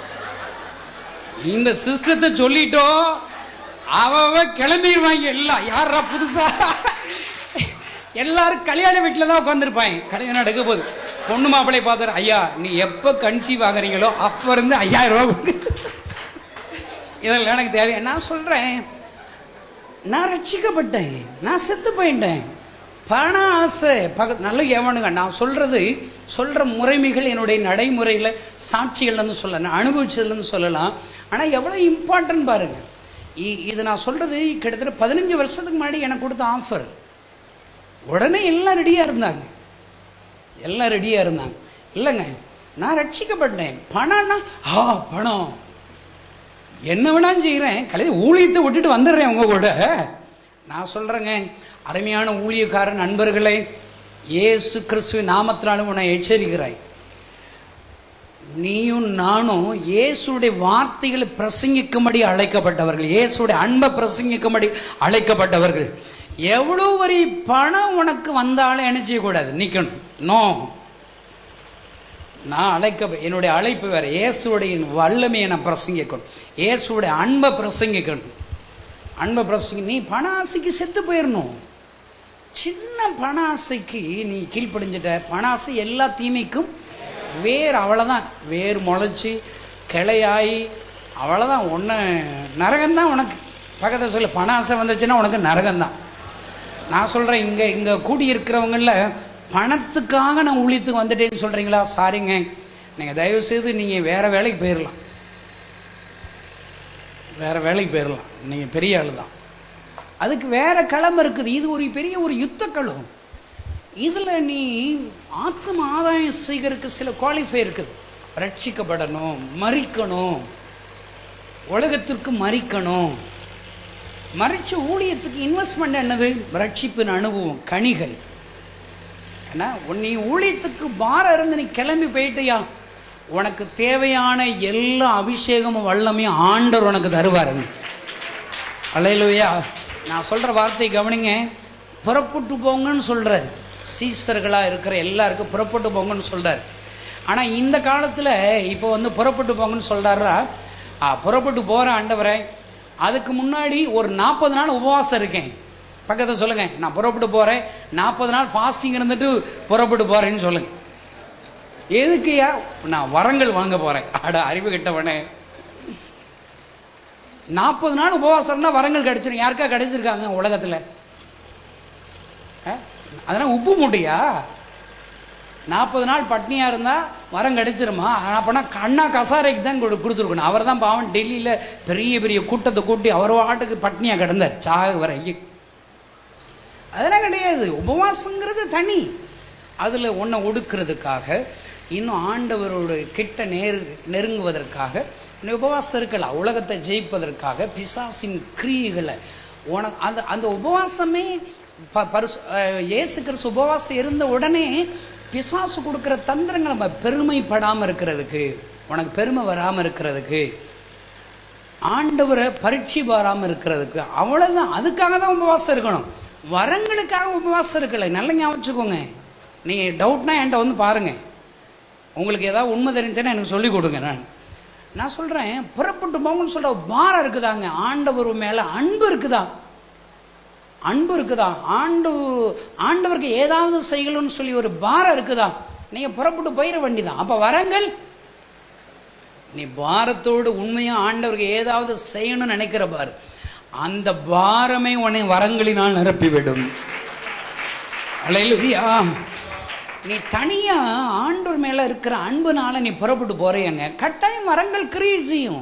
S1: இந்த சிஸ்டத்தை சொல்லிட்டோம் அவ அவ கிளம்பிடுவாங்க எல்லாம் யாரா புதுசா எல்லாரும் கல்யாண வீட்டுல தான் உட்காந்துருப்பாங்க கல்யாணம் நடக்க போகுது பொண்ணு மாப்பிள்ளை பார்த்தாரு ஐயா நீ எப்ப கன்சீவ் ஆகுறீங்களோ அப்ப இருந்து ஐயாயிரம் ரூபாய் கொடுங்க. இதெல்லாம் எனக்கு தேவை நான் சொல்றேன் நான் ரட்சிக்கப்பட்டேன் நான் செத்து போயிட்டேன் பண ஆசை பக்க நல்ல எவனுங்க நான் சொல்றது சொல்ற முறைமைகள் என்னுடைய நடைமுறையில சாட்சிகள்ல இருந்து சொல்ல நான் அனுபவிச்சதுல இருந்து சொல்லலாம் ஆனா எவ்வளவு இம்பார்ட்டன்ட் பாருங்க இ- இது நான் சொல்றது கிட்டத்தட்ட பதினஞ்சு வருஷத்துக்கு முன்னாடி எனக்கு கொடுத்த ஆஃபர் உடனே எல்லாம் ரெடியா இருந்தாங்க எல்லாம் ரெடியா இருந்தாங்க இல்லைங்க நான் ரட்சிக்கப்பட்டேன் பணம்னா ஆ பணம் என்ன வேணாலும் செய்கிறேன் கலை ஊழியத்தை விட்டுட்டு வந்துடுறேன் உங்க கூட நான் சொல்றேங்க அருமையான ஊழியக்கார நண்பர்களே இயேசு கிறிஸ்துவின் நாமத்தினாலும் உன்னை எச்சரிக்கிறேன் நீயும் நானும் இயேசுடைய வார்த்தைகளை பிரசங்கிக்கும்படி அழைக்கப்பட்டவர்கள் இயேசுடைய அன்பை பிரசங்கிக்கும்படி அழைக்கப்பட்டவர்கள் எவ்வளவு வரி பணம் உனக்கு வந்தாலும் என்ன செய்யக்கூடாது நிக்கணும் நோ நான் அழைக்க என்னுடைய அழைப்பு வேற இயேசுடைய வல்லமையை நான் பிரசங்கிக்கணும் இயேசுடைய அன்பை பிரசங்கிக்கணும் அன்பை பிரசங்கி நீ பண ஆசைக்கு செத்து போயிடணும் சின்ன பண ஆசைக்கு நீ கீழ்ப்படிஞ்சிட்ட பண ஆசை எல்லா தீமைக்கும் வேர் அவ்வளவுதான் வேர் முளைச்சு கிளையாயி அவ்வளவுதான் ஒன்று நரகம்தான் உனக்கு பக்கத்தில் சொல்ல பண ஆசை வந்துச்சுன்னா உனக்கு நரகம்தான் நான் சொல்றேன் இங்க இங்க கூடி இருக்கிறவங்கள பணத்துக்காக நான் ஊழியத்துக்கு வந்துட்டேன்னு சொல்றீங்களா சாரிங்க நீங்க தயவு செய்து நீங்க வேற வேலைக்கு போயிடலாம் வேற வேலைக்கு போயிடலாம் நீங்க பெரிய ஆளு தான் அதுக்கு வேற களம் இருக்குது இது ஒரு பெரிய ஒரு யுத்த களம் இதுல நீ ஆத்ம ஆதாயம் செய்கிறதுக்கு சில குவாலிஃபை இருக்குது ரட்சிக்கப்படணும் மறிக்கணும் உலகத்திற்கு மறிக்கணும் மறிச்ச ஊழியத்துக்கு இன்வெஸ்ட்மெண்ட் என்னது ரட்சிப்பின் அனுபவம் கனிகள் ஏன்னா நீ ஊழியத்துக்கு பாரம் இருந்து நீ கிளம்பி போயிட்டியா உனக்கு தேவையான எல்லா அபிஷேகமும் வல்லமையும் ஆண்டவர் உனக்கு தருவாருங்க அலையிலுயா நான் சொல்ற வார்த்தையை கவனிங்க புறப்பட்டு போங்கன்னு சொல்றாரு சீசர்களா இருக்கிற எல்லாருக்கும் புறப்பட்டு போங்கன்னு சொல்றாரு ஆனா இந்த காலத்துல இப்போ வந்து புறப்பட்டு போங்கன்னு சொல்றாரா ஆ, புறப்பட்டு போற ஆண்டவரே அதுக்கு முன்னாடி ஒரு நாற்பது நாள் உபவாசம் இருக்கேன் பக்கத்துல சொல்லுங்க நான் புறப்பட்டு போறேன் நாற்பது நாள் ஃபாஸ்டிங் இருந்துட்டு புறப்பட்டு போறேன்னு சொல்லுங்க எதுக்குயா நான் வரங்கள் வாங்க போறேன் அட அறிவு கெட்டவனே நாற்பது நாள் உபவாசம்னா வரங்கள் கிடைச்சிரும் யாருக்கா கிடைச்சிருக்காங்க உலகத்துல அஹ்? அதெல்லாம் உப்பு மூட்டையா நாற்பது நாள் பட்னியா இருந்தா வரம் கிடைச்சிருமா அப்பனா கண்ணா கசாரைக்கு தான் கொடு- கொடுத்துருக்கணும் அவர் தான் பாவம் டெல்லியில பெரிய பெரிய கூட்டத்தை கூட்டி அவர் வாட்டுக்கு பட்னியா கிடந்தார் சாக வரைக்கும் அதெல்லாம் கிடையாது உபவாசங்கிறது தனி அதுல ஒன்றை ஒடுக்கிறதுக்காக இன்னும் ஆண்டவரோட கிட்ட நேரு நெருங்குவதற்காக இந்த உபவாசம் இருக்கலாம் உலகத்தை ஜெயிப்பதற்காக பிசாசின் கிரியைகளை உன அந்த அந்த உபவாசமே ப- பரிசு- அஹ், இயேசு கிறிஸ்து உபவாசம் இருந்த உடனே பிசாசு கொடுக்கிற தந்திரங்கள் நம்ம பெருமைப்படாம இருக்கிறதுக்கு உனக்கு பெருமை வராம இருக்கிறதுக்கு ஆண்டவரை பரீட்சை பாராம இருக்கிறதுக்கு அவ்வளவுதான் அதுக்காக தான் உபவாசம் இருக்கணும் வரங்களுக்காக உபவாசம் இருக்கல நல்ல ஞாபகம் வச்சுக்கோங்க நீங்க டவுட்னா என்கிட்ட வந்து பாருங்க உங்களுக்கு ஏதாவது உண்மை தெரிஞ்சுன்னா எனக்கு சொல்லி கொடுங்க நான் நான் சொல்றேன் புறப்பட்டு போங்கன்னு சொல்ற பாரம் இருக்குதாங்க ஆண்டவர் மேல அன்பு இருக்குதா அன்பு இருக்குதா ஆண்டு ஆண்டவருக்கு ஏதாவது செய்யணும்னு சொல்லி ஒரு பாரம் இருக்குதா நீங்க புறப்பட்டு போயிட வேண்டிதான் அப்ப வரங்கள் நீ பாரத்தோடு உண்மையா ஆண்டவருக்கு ஏதாவது செய்யணும்னு நினைக்கிற பாரு அந்த பாரமே உன்னை வரங்களினால் நிரப்பிவிடும் அல்லேலூயா நீ தனியா ஆண்டவர் மேல இருக்கிற அன்புனால நீ புறப்பட்டு போறீங்க கட்டாயம் வரங்கள் கிரியை செய்யும்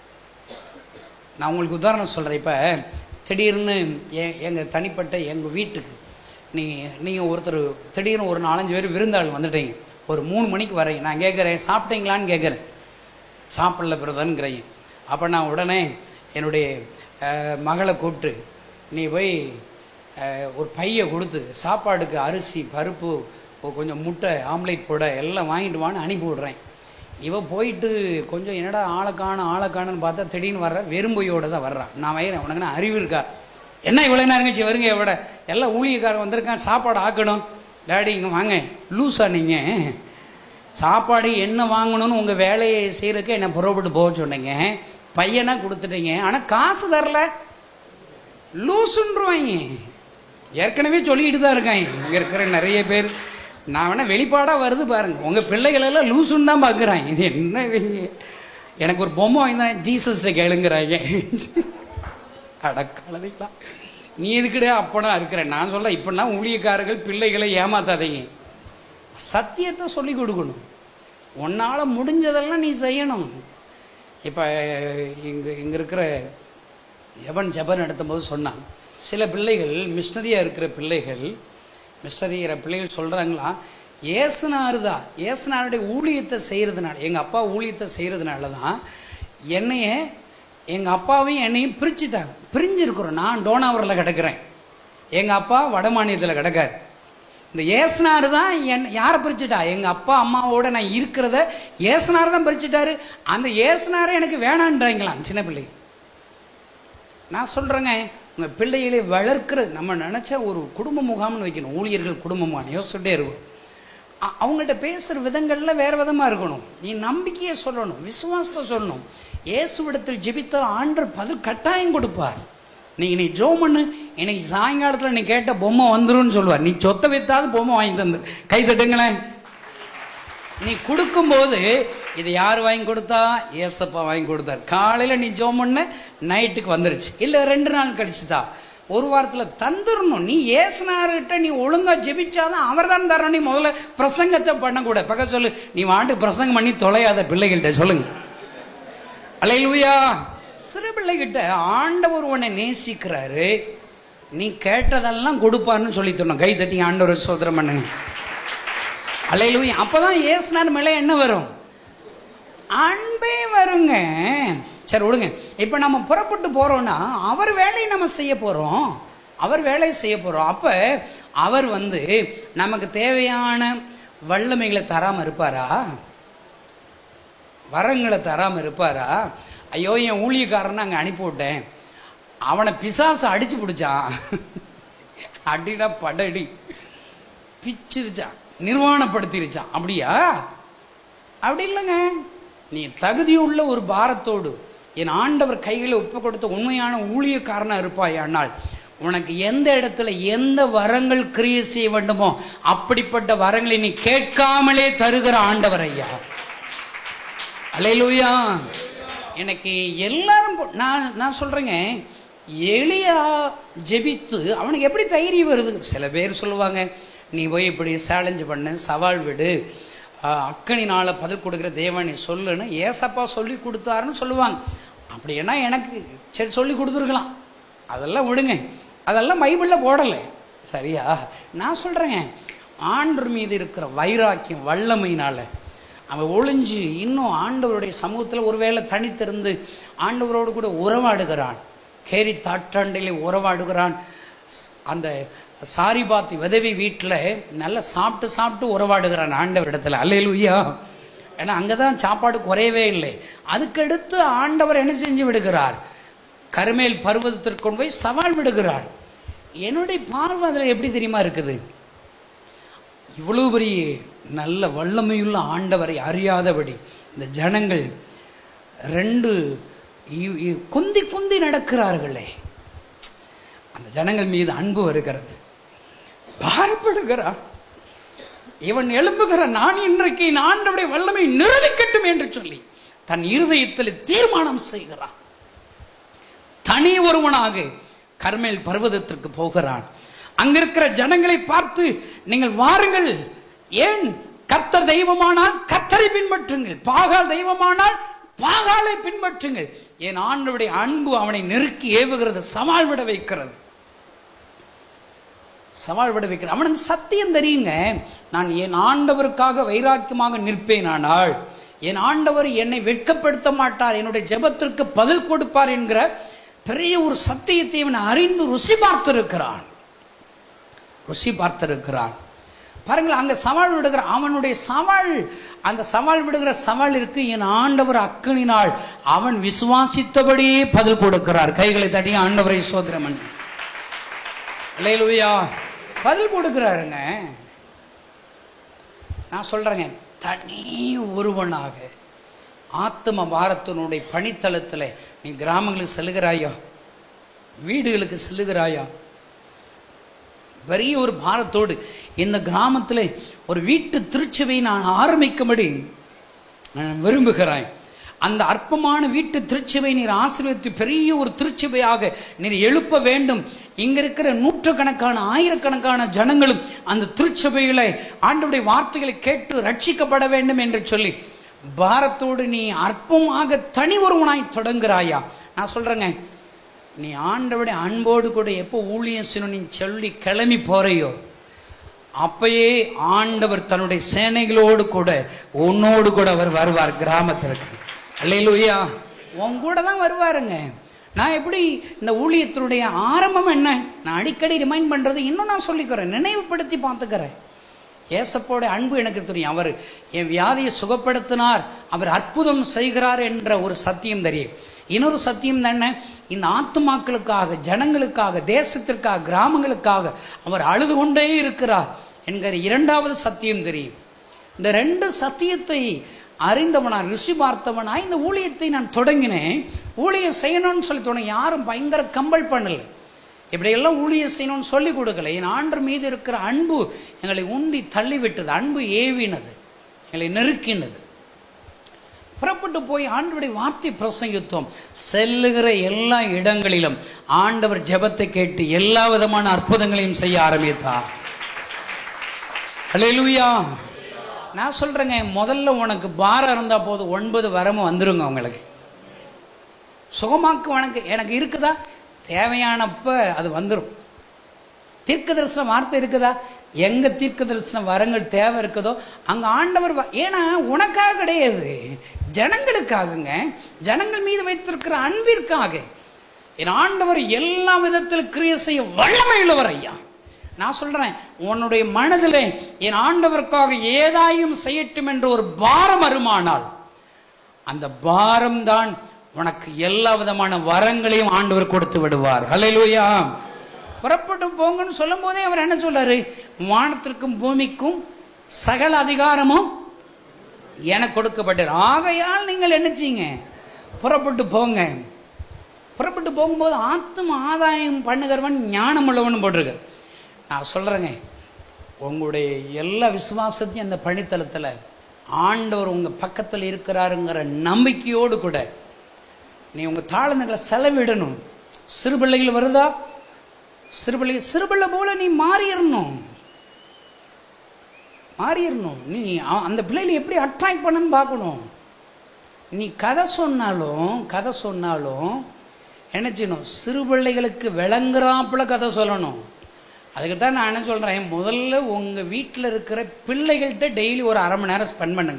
S1: நான் உங்களுக்கு உதாரணம் சொல்றேன் இப்ப திடீர்னு எ- எங்க தனிப்பட்ட எங்க வீட்டுக்கு நீங்க நீங்க ஒருத்தர் திடீர்னு ஒரு நாலஞ்சு பேர் விருந்தாள் வந்துட்டீங்க ஒரு மூணு மணிக்கு வரீங்க நான் கேட்கறேன் சாப்பிட்டீங்களான்னு கேட்கறேன் சாப்பிடல பிரதன்கிறீங்க அப்ப நான் உடனே என்னுடைய அஹ், மகளை கூப்பிட்டு நீ போய் அஹ், ஒரு பைய கொடுத்து சாப்பாடுக்கு அரிசி பருப்பு ஒரு கொஞ்சம் முட்டை ஆம்லேட் போட எல்லாம் வாங்கிட்டு வான்னு அனுப்பி விடுறேன் இவ போயிட்டு கொஞ்சம் என்னடா ஆளை காணும் ஆளை காணுன்னு பார்த்தா திடீர்னு வர்ற வெறும்பொய்யோட தான் வர்றான் நான் வைக்கிறேன் உனக்கு என்ன அறிவு இருக்கா என்ன இவ்வளவு நேரம் கழிச்சு வருங்க விட எல்லாம் ஊழியக்காரன் வந்திருக்கான் சாப்பாடு ஆக்கணும் டாடி இங்க வாங்க லூசா நீங்க சாப்பாடு என்ன வாங்கணும்னு உங்க வேலையை செய்யறதுக்கு என்ன புறப்பட்டு போக சொன்னீங்க பையனா கொடுத்துட்டீங்க ஆனா காசு தரல லூசுன்றுவாங்க ஏற்கனவே சொல்லிட்டு தான் இருக்காங்க இங்க இருக்கிற நிறைய பேர் நான் வேணா வெளிப்பாடா வருது பாருங்க உங்க பிள்ளைகள் எல்லாம் லூசுன்னு தான் பாக்குறாங்க இது என்ன இவங்க? எனக்கு ஒரு பொம்மை வாங்கினா ஜீசஸ் கேளுங்கிறாங்க அடக்கலதைங்களா நீ எதுக்குடே அப்பனா இருக்கிற நான் சொல்ல இப்பெல்லாம் ஊழியக்காரர்கள் பிள்ளைகளை ஏமாத்தாதீங்க சத்தியத்தை சொல்லி கொடுக்கணும் உன்னால முடிஞ்சதெல்லாம் நீ செய்யணும் இப்ப இங்க இங்க இருக்கிற எவன் ஜபன் நடத்தும்போது சொன்னான் சில பிள்ளைகள் மிஷனரியா இருக்கிற பிள்ளைகள் மிஷனரிங்கிற பிள்ளைகள் சொல்றாங்களா ஏசுனாரு தான் ஏசுனாருடைய ஊழியத்தை செய்யறதுனால எங்க அப்பா ஊழியத்தை செய்யறதுனால தான் என்னைய எங்க அப்பாவையும் என்னையும் பிரிச்சுட்டாங்க பிரிஞ்சிருக்கிறோம் நான் டோனாவூர்ல கிடக்கிறேன் எங்க அப்பா வட மாநிலத்துல கிடக்காரு இந்த ஏசுனாரு தான் என் யாரை பிரிச்சுட்டா எங்க அப்பா அம்மாவோட நான் இருக்கிறத ஏசுனார் தான் பிரிச்சுட்டாரு அந்த ஏசுனாரை எனக்கு வேணான்றாங்களாம் சின்ன பிள்ளை நான் சொல்றேங்க உங்க பிள்ளைகளை வளர்க்கிற நம்ம நினைச்ச ஒரு குடும்ப முகாம்னு வைக்கணும் ஊழியர்கள் குடும்ப முகாம் யோசிச்சுட்டே இருக்கும் அ- அவங்கள்ட்ட பேசுற விதங்கள்ல வேற விதமா இருக்கணும் நீ நம்பிக்கையை சொல்லணும் விசுவாசத்தை சொல்லணும் இயேசுவிடத்தில் ஜெபித்தால் ஆண்டர் பதில் கட்டாயம் கொடுப்பார் நீ நீ ஜோ பண்ணு இன்னைக்கு சாயங்காலத்துல நீ கேட்ட பொம்மை வந்துரும்னு சொல்லுவார் நீ சொத்தை வித்தாவது பொம்மை வாங்கி தந்து கை தட்டுங்களேன் நீ கொடுக்கும்போது இது யார் வாங்கி கொடுத்தா ஏசப்பா வாங்கி கொடுத்தார் காலையில நீ ஜோம் பண்ண நைட்டுக்கு வந்துருச்சு இல்ல ரெண்டு நாள் கழிச்சுதா ஒரு வாரத்துல தந்துடணும் நீ ஏசுனார்கிட்ட நீ ஒழுங்கா ஜெபிச்சாதான் அவர் தான் தரணும் நீ முதல்ல பிரசங்கத்தை பண்ணக்கூட பக்க சொல்லு நீ வாண்டு பிரசங்கம் பண்ணி தொலையாத பிள்ளைகள்கிட்ட சொல்லுங்க அலையிலுயா சிறு பிள்ளைகிட்ட ஆண்டவர் உன்னை நேசிக்கிறாரு நீ கேட்டதெல்லாம் கொடுப்பாருன்னு சொல்லி தரணும் கை தட்டி ஆண்டவர் சோதரம் பண்ணுங்க அலையிலுயா அப்பதான் ஏசுனார் மேல என்ன வரும் அன்பே வருங்க சரி விடுங்க இப்ப நம்ம புறப்பட்டு போறோம்னா அவர் வேலையை நம்ம செய்ய போறோம் அவர் வேலையை செய்ய போறோம் அப்ப அவர் வந்து நமக்கு தேவையான வல்லமைகளை தராம இருப்பாரா வரங்களை தராம இருப்பாரா ஐயோ என் ஊழியக்காரனை அங்க அனுப்பி விட்டேன் அவனை பிசாசு அடிச்சு பிடிச்சான் அடிடா படடி பிச்சிருச்சான் நிர்வாணப்படுத்திருச்சான் அப்படியா அப்படி இல்லைங்க நீ தகுதியுள்ள ஒரு பாரத்தோடு என் ஆண்டவர் கைகளை ஒப்பு கொடுத்த உண்மையான ஊழியக்காரனா இருப்பாயானால் உனக்கு எந்த இடத்துல எந்த வரங்கள் கிரியை செய்ய வேண்டுமோ அப்படிப்பட்ட வரங்களை நீ கேட்காமலே தருகிற ஆண்டவர் ஐயா அலையிலுயா எனக்கு எல்லாரும் போ- நான் நான் சொல்றேங்க எளியா ஜெபித்து அவனுக்கு எப்படி தைரியம் வருது சில பேர் சொல்லுவாங்க நீ போய் இப்படி சேலஞ்சு பண்ணு சவால் விடு ஆஹ், அக்கனினால பதில் கொடுக்கிற தேவனை சொல்லுன்னு ஏசப்பா சொல்லி கொடுத்தாருன்னு சொல்லுவாங்க அப்படின்னா எனக்கு சரி சொல்லி கொடுத்துருக்கலாம் அதெல்லாம் விடுங்க அதெல்லாம் பைபிள்ல போடலை சரியா நான் சொல்றேங்க ஆண்டர் மீது இருக்கிற வைராக்கியம் வல்லமையினால அவன் ஒளிஞ்சு இன்னும் ஆண்டவருடைய சமூகத்துல ஒருவேளை தனித்திருந்து ஆண்டவரோடு கூட உறவாடுகிறான் கேரி தாட்டாண்டிலே உறவாடுகிறான் அந்த சாரிபாத்தி விதவி வீட்டுல நல்லா சாப்பிட்டு சாப்பிட்டு உறவாடுகிறான் ஆண்டவர் இடத்துல அல்லேலூயா ஏன்னா அங்கதான் சாப்பாடு குறையவே இல்லை அதுக்கடுத்து ஆண்டவர் என்ன செஞ்சு விடுகிறார் கருமேல் பர்வதத்திற்கு கொண்டு போய் சவால் விடுகிறார் என்னுடைய பார்வை அதுல எப்படி தெரியுமா இருக்குது இவ்வளவு பெரிய நல்ல வல்லமையுள்ள ஆண்டவரை அறியாதபடி இந்த ஜனங்கள் ரெண்டு இ- இ- குந்தி குந்தி நடக்கிறார்களே அந்த ஜனங்கள் மீது அன்பு வருகிறது பார்ப்படுகிறான் இவன் எழும்புகிற நான் இன்றைக்கு என் ஆண்டவருடைய வல்லமை நிரூபிக்கட்டும் என்று சொல்லி தன் இருதயத்தில் தீர்மானம் செய்கிறான் தனி ஒருவனாக கர்மேல் பர்வதத்திற்கு போகிறான் அங்கிருக்கிற ஜனங்களை பார்த்து நீங்கள் வாருங்கள் ஏன் கர்த்தர் தெய்வமானால் கர்த்தரை பின்பற்றுங்கள் பாகால் தெய்வமானால் பாகாலை பின்பற்றுங்கள் என் ஆண்டவருடைய அன்பு அவனை நெருக்கி ஏவுகிறது சவால் விட வைக்கிறது சவால் விட வைக்கிறது அவனுக்கு சத்தியம் தெரியுங்க நான் என் ஆண்டவருக்காக வைராக்கியமாக நிற்பேனானால் என் ஆண்டவர் என்னை வெட்கப்படுத்த மாட்டார் என்னுடைய ஜெபத்திற்கு பதில் கொடுப்பார் என்கிற பெரிய ஒரு சத்தியத்தை இவன் அறிந்து ருசி பார்த்திருக்கிறான் ருசி பார்த்திருக்கிறான் பாருங்கள் அங்க சவால் விடுகிற அவனுடைய சவால் அந்த சவால் விடுகிற சவால் இருக்கு என் ஆண்டவர் அக்கனினால் அவன் விசுவாசித்தபடியே பதில் கொடுக்கிறார் கைகளை தட்டி ஆண்டவரை சோதரமன் இல்லையா பதில் கொடுக்கிறாருங்க நான் சொல்றேங்க தனி ஒருவனாக ஆத்ம பாரத்தினுடைய பணித்தளத்துல நீ கிராமங்களுக்கு செல்லுகிறாயா வீடுகளுக்கு செல்லுகிறாயா பெரிய ஒரு பாரத்தோடு இந்த கிராமத்தில் ஒரு வீட்டு திருச்சபையை நான் ஆரம்பிக்கும்படி நான் விரும்புகிறேன் அந்த அற்பமான வீட்டு திருச்சபை நீர் ஆசீர்வதித்து பெரிய ஒரு திருச்சபையாக நீர் எழுப்ப வேண்டும் இங்க இருக்கிற நூற்றுக்கணக்கான ஆயிரக்கணக்கான ஜனங்களும் அந்த திருச்சபையில ஆண்டவருடைய வார்த்தைகளை கேட்டு ரட்சிக்கப்பட வேண்டும் என்று சொல்லி பாரத்தோடு நீ அற்பமாக தனி ஒருவனாய் தொடங்குறாயா நான் சொல்றேங்க நீ ஆண்டவருடைய அன்போடு கூட எப்போ ஊழியம் செய்யணும் நீ சொல்லி கிளம்பி போறையோ அப்பயே ஆண்டவர் தன்னுடைய சேனைகளோடு கூட உன்னோடு கூட அவர் வருவார் கிராமத்திற்கு அல்லையிலுயா உன் கூட தான் வருவாருங்க நான் எப்படி இந்த ஊழியத்தினுடைய ஆரம்பம் என்ன நான் அடிக்கடி ரிமைண்ட் பண்றது இன்னும் நான் சொல்லிக்கிறேன் நினைவுபடுத்தி பார்த்துக்கிறேன் ஏசப்போட அன்பு எனக்கு தெரியும் அவர் என் வியாதியை சுகப்படுத்தினார் அவர் அற்புதம் செய்கிறார் என்ற ஒரு சத்தியம் தெரியும் இன்னொரு சத்தியம் தானே இந்த ஆத்துமாக்களுக்காக ஜனங்களுக்காக தேசத்திற்காக கிராமங்களுக்காக அவர் அழுது கொண்டே இருக்கிறார் என்கிற இரண்டாவது சத்தியம் தெரியும் இந்த ரெண்டு சத்தியத்தை அறிந்தவனா ருசி பார்த்தவனா இந்த ஊழியத்தை நான் தொடங்கினேன் ஊழியம் செய்யணும்னு சொல்லி தொடங்க யாரும் பயங்கர கம்பல் பண்ணல இப்படியெல்லாம் ஊழியம் செய்யணும்னு சொல்லி கொடுக்கல என் ஆண்டர் மீது இருக்கிற அன்பு எங்களை உந்தி தள்ளிவிட்டது அன்பு ஏவினது எங்களை நெருக்கினது புறப்பட்டு போய் ஆண்டவருடைய வார்த்தை பிரசங்கித்தோம் செல்லுகிற எல்லா இடங்களிலும் ஆண்டவர் ஜெபத்தை கேட்டு எல்லா விதமான அற்புதங்களையும் செய்ய ஆரம்பித்தார் ஹalleluya நான் சொல்றேங்க முதல்ல உனக்கு பாரம் இருந்தா போதும் ஒன்பது வரமும் வந்துருங்க உங்களுக்கு சுகமாக்கு உனக்கு எனக்கு இருக்குதா தேவையானப்ப அது வந்துடும் தீர்க்க தரிசன வார்த்தை இருக்குதா எங்க தீர்க்க தரிசன வரங்கள் தேவை இருக்குதோ அங்க ஆண்டவர் வ- ஏன்னா உனக்காக கிடையாது ஜனங்களுக்காகங்க ஜனங்கள் மீது வைத்திருக்கிற அன்பிற்காக என் ஆண்டவர் எல்லா விதத்தில் கிரியை செய்ய வல்லமை உள்ளவர் ஐயா நான் சொல்றேன் உன்னுடைய மனதிலே என் ஆண்டவருக்காக ஏதாயும் செய்யட்டும் என்ற ஒரு பாரம் வருமானால் அந்த பாரம் தான் உனக்கு எல்லா விதமான வரங்களையும் ஆண்டவர் கொடுத்து விடுவார் ஹalleluya புறப்பட்டு போங்கன்னு சொல்லும் போதே அவர் என்ன சொல்றாரு வானத்திற்கும் பூமிக்கும் சகல அதிகாரமும் எனக்கு கொடுக்கப்பட்டது ஆகையால் நீங்கள் என்ன செய்யுங்க புறப்பட்டு போங்க புறப்பட்டு போகும்போது ஆத்தும ஆதாயம் பண்ணுகிறவன் ஞானம் உள்ளவன் போட்டிருக்கு நான் சொல்றேங்க உங்களுடைய எல்லா விசுவாசத்தையும் அந்த பணித்தளத்துல ஆண்டவர் உங்க பக்கத்தில் இருக்கிறாருங்கிற நம்பிக்கையோடு கூட நீ உங்க தாளந்துகளை செலவிடணும் சிறு பிள்ளைகள் வருதா சிறு பிள்ளை சிறு பிள்ளை போல நீ மாறிடணும் மாறிடணும் நீ அ- அந்த பிள்ளைகளை எப்படி அட்ராக்ட் பண்ணன்னு பார்க்கணும் நீ கதை சொன்னாலும் கதை சொன்னாலும் என்ன செய்யணும் சிறு பிள்ளைகளுக்கு விளங்குறாப்புல கதை சொல்லணும் அதுக்கு தான் நான் என்ன சொல்றேன் முதல்ல உங்க வீட்டில் இருக்கிற பிள்ளைகள்கிட்ட டெய்லி ஒரு அரை மணி நேரம் ஸ்பெண்ட் பண்ணுங்க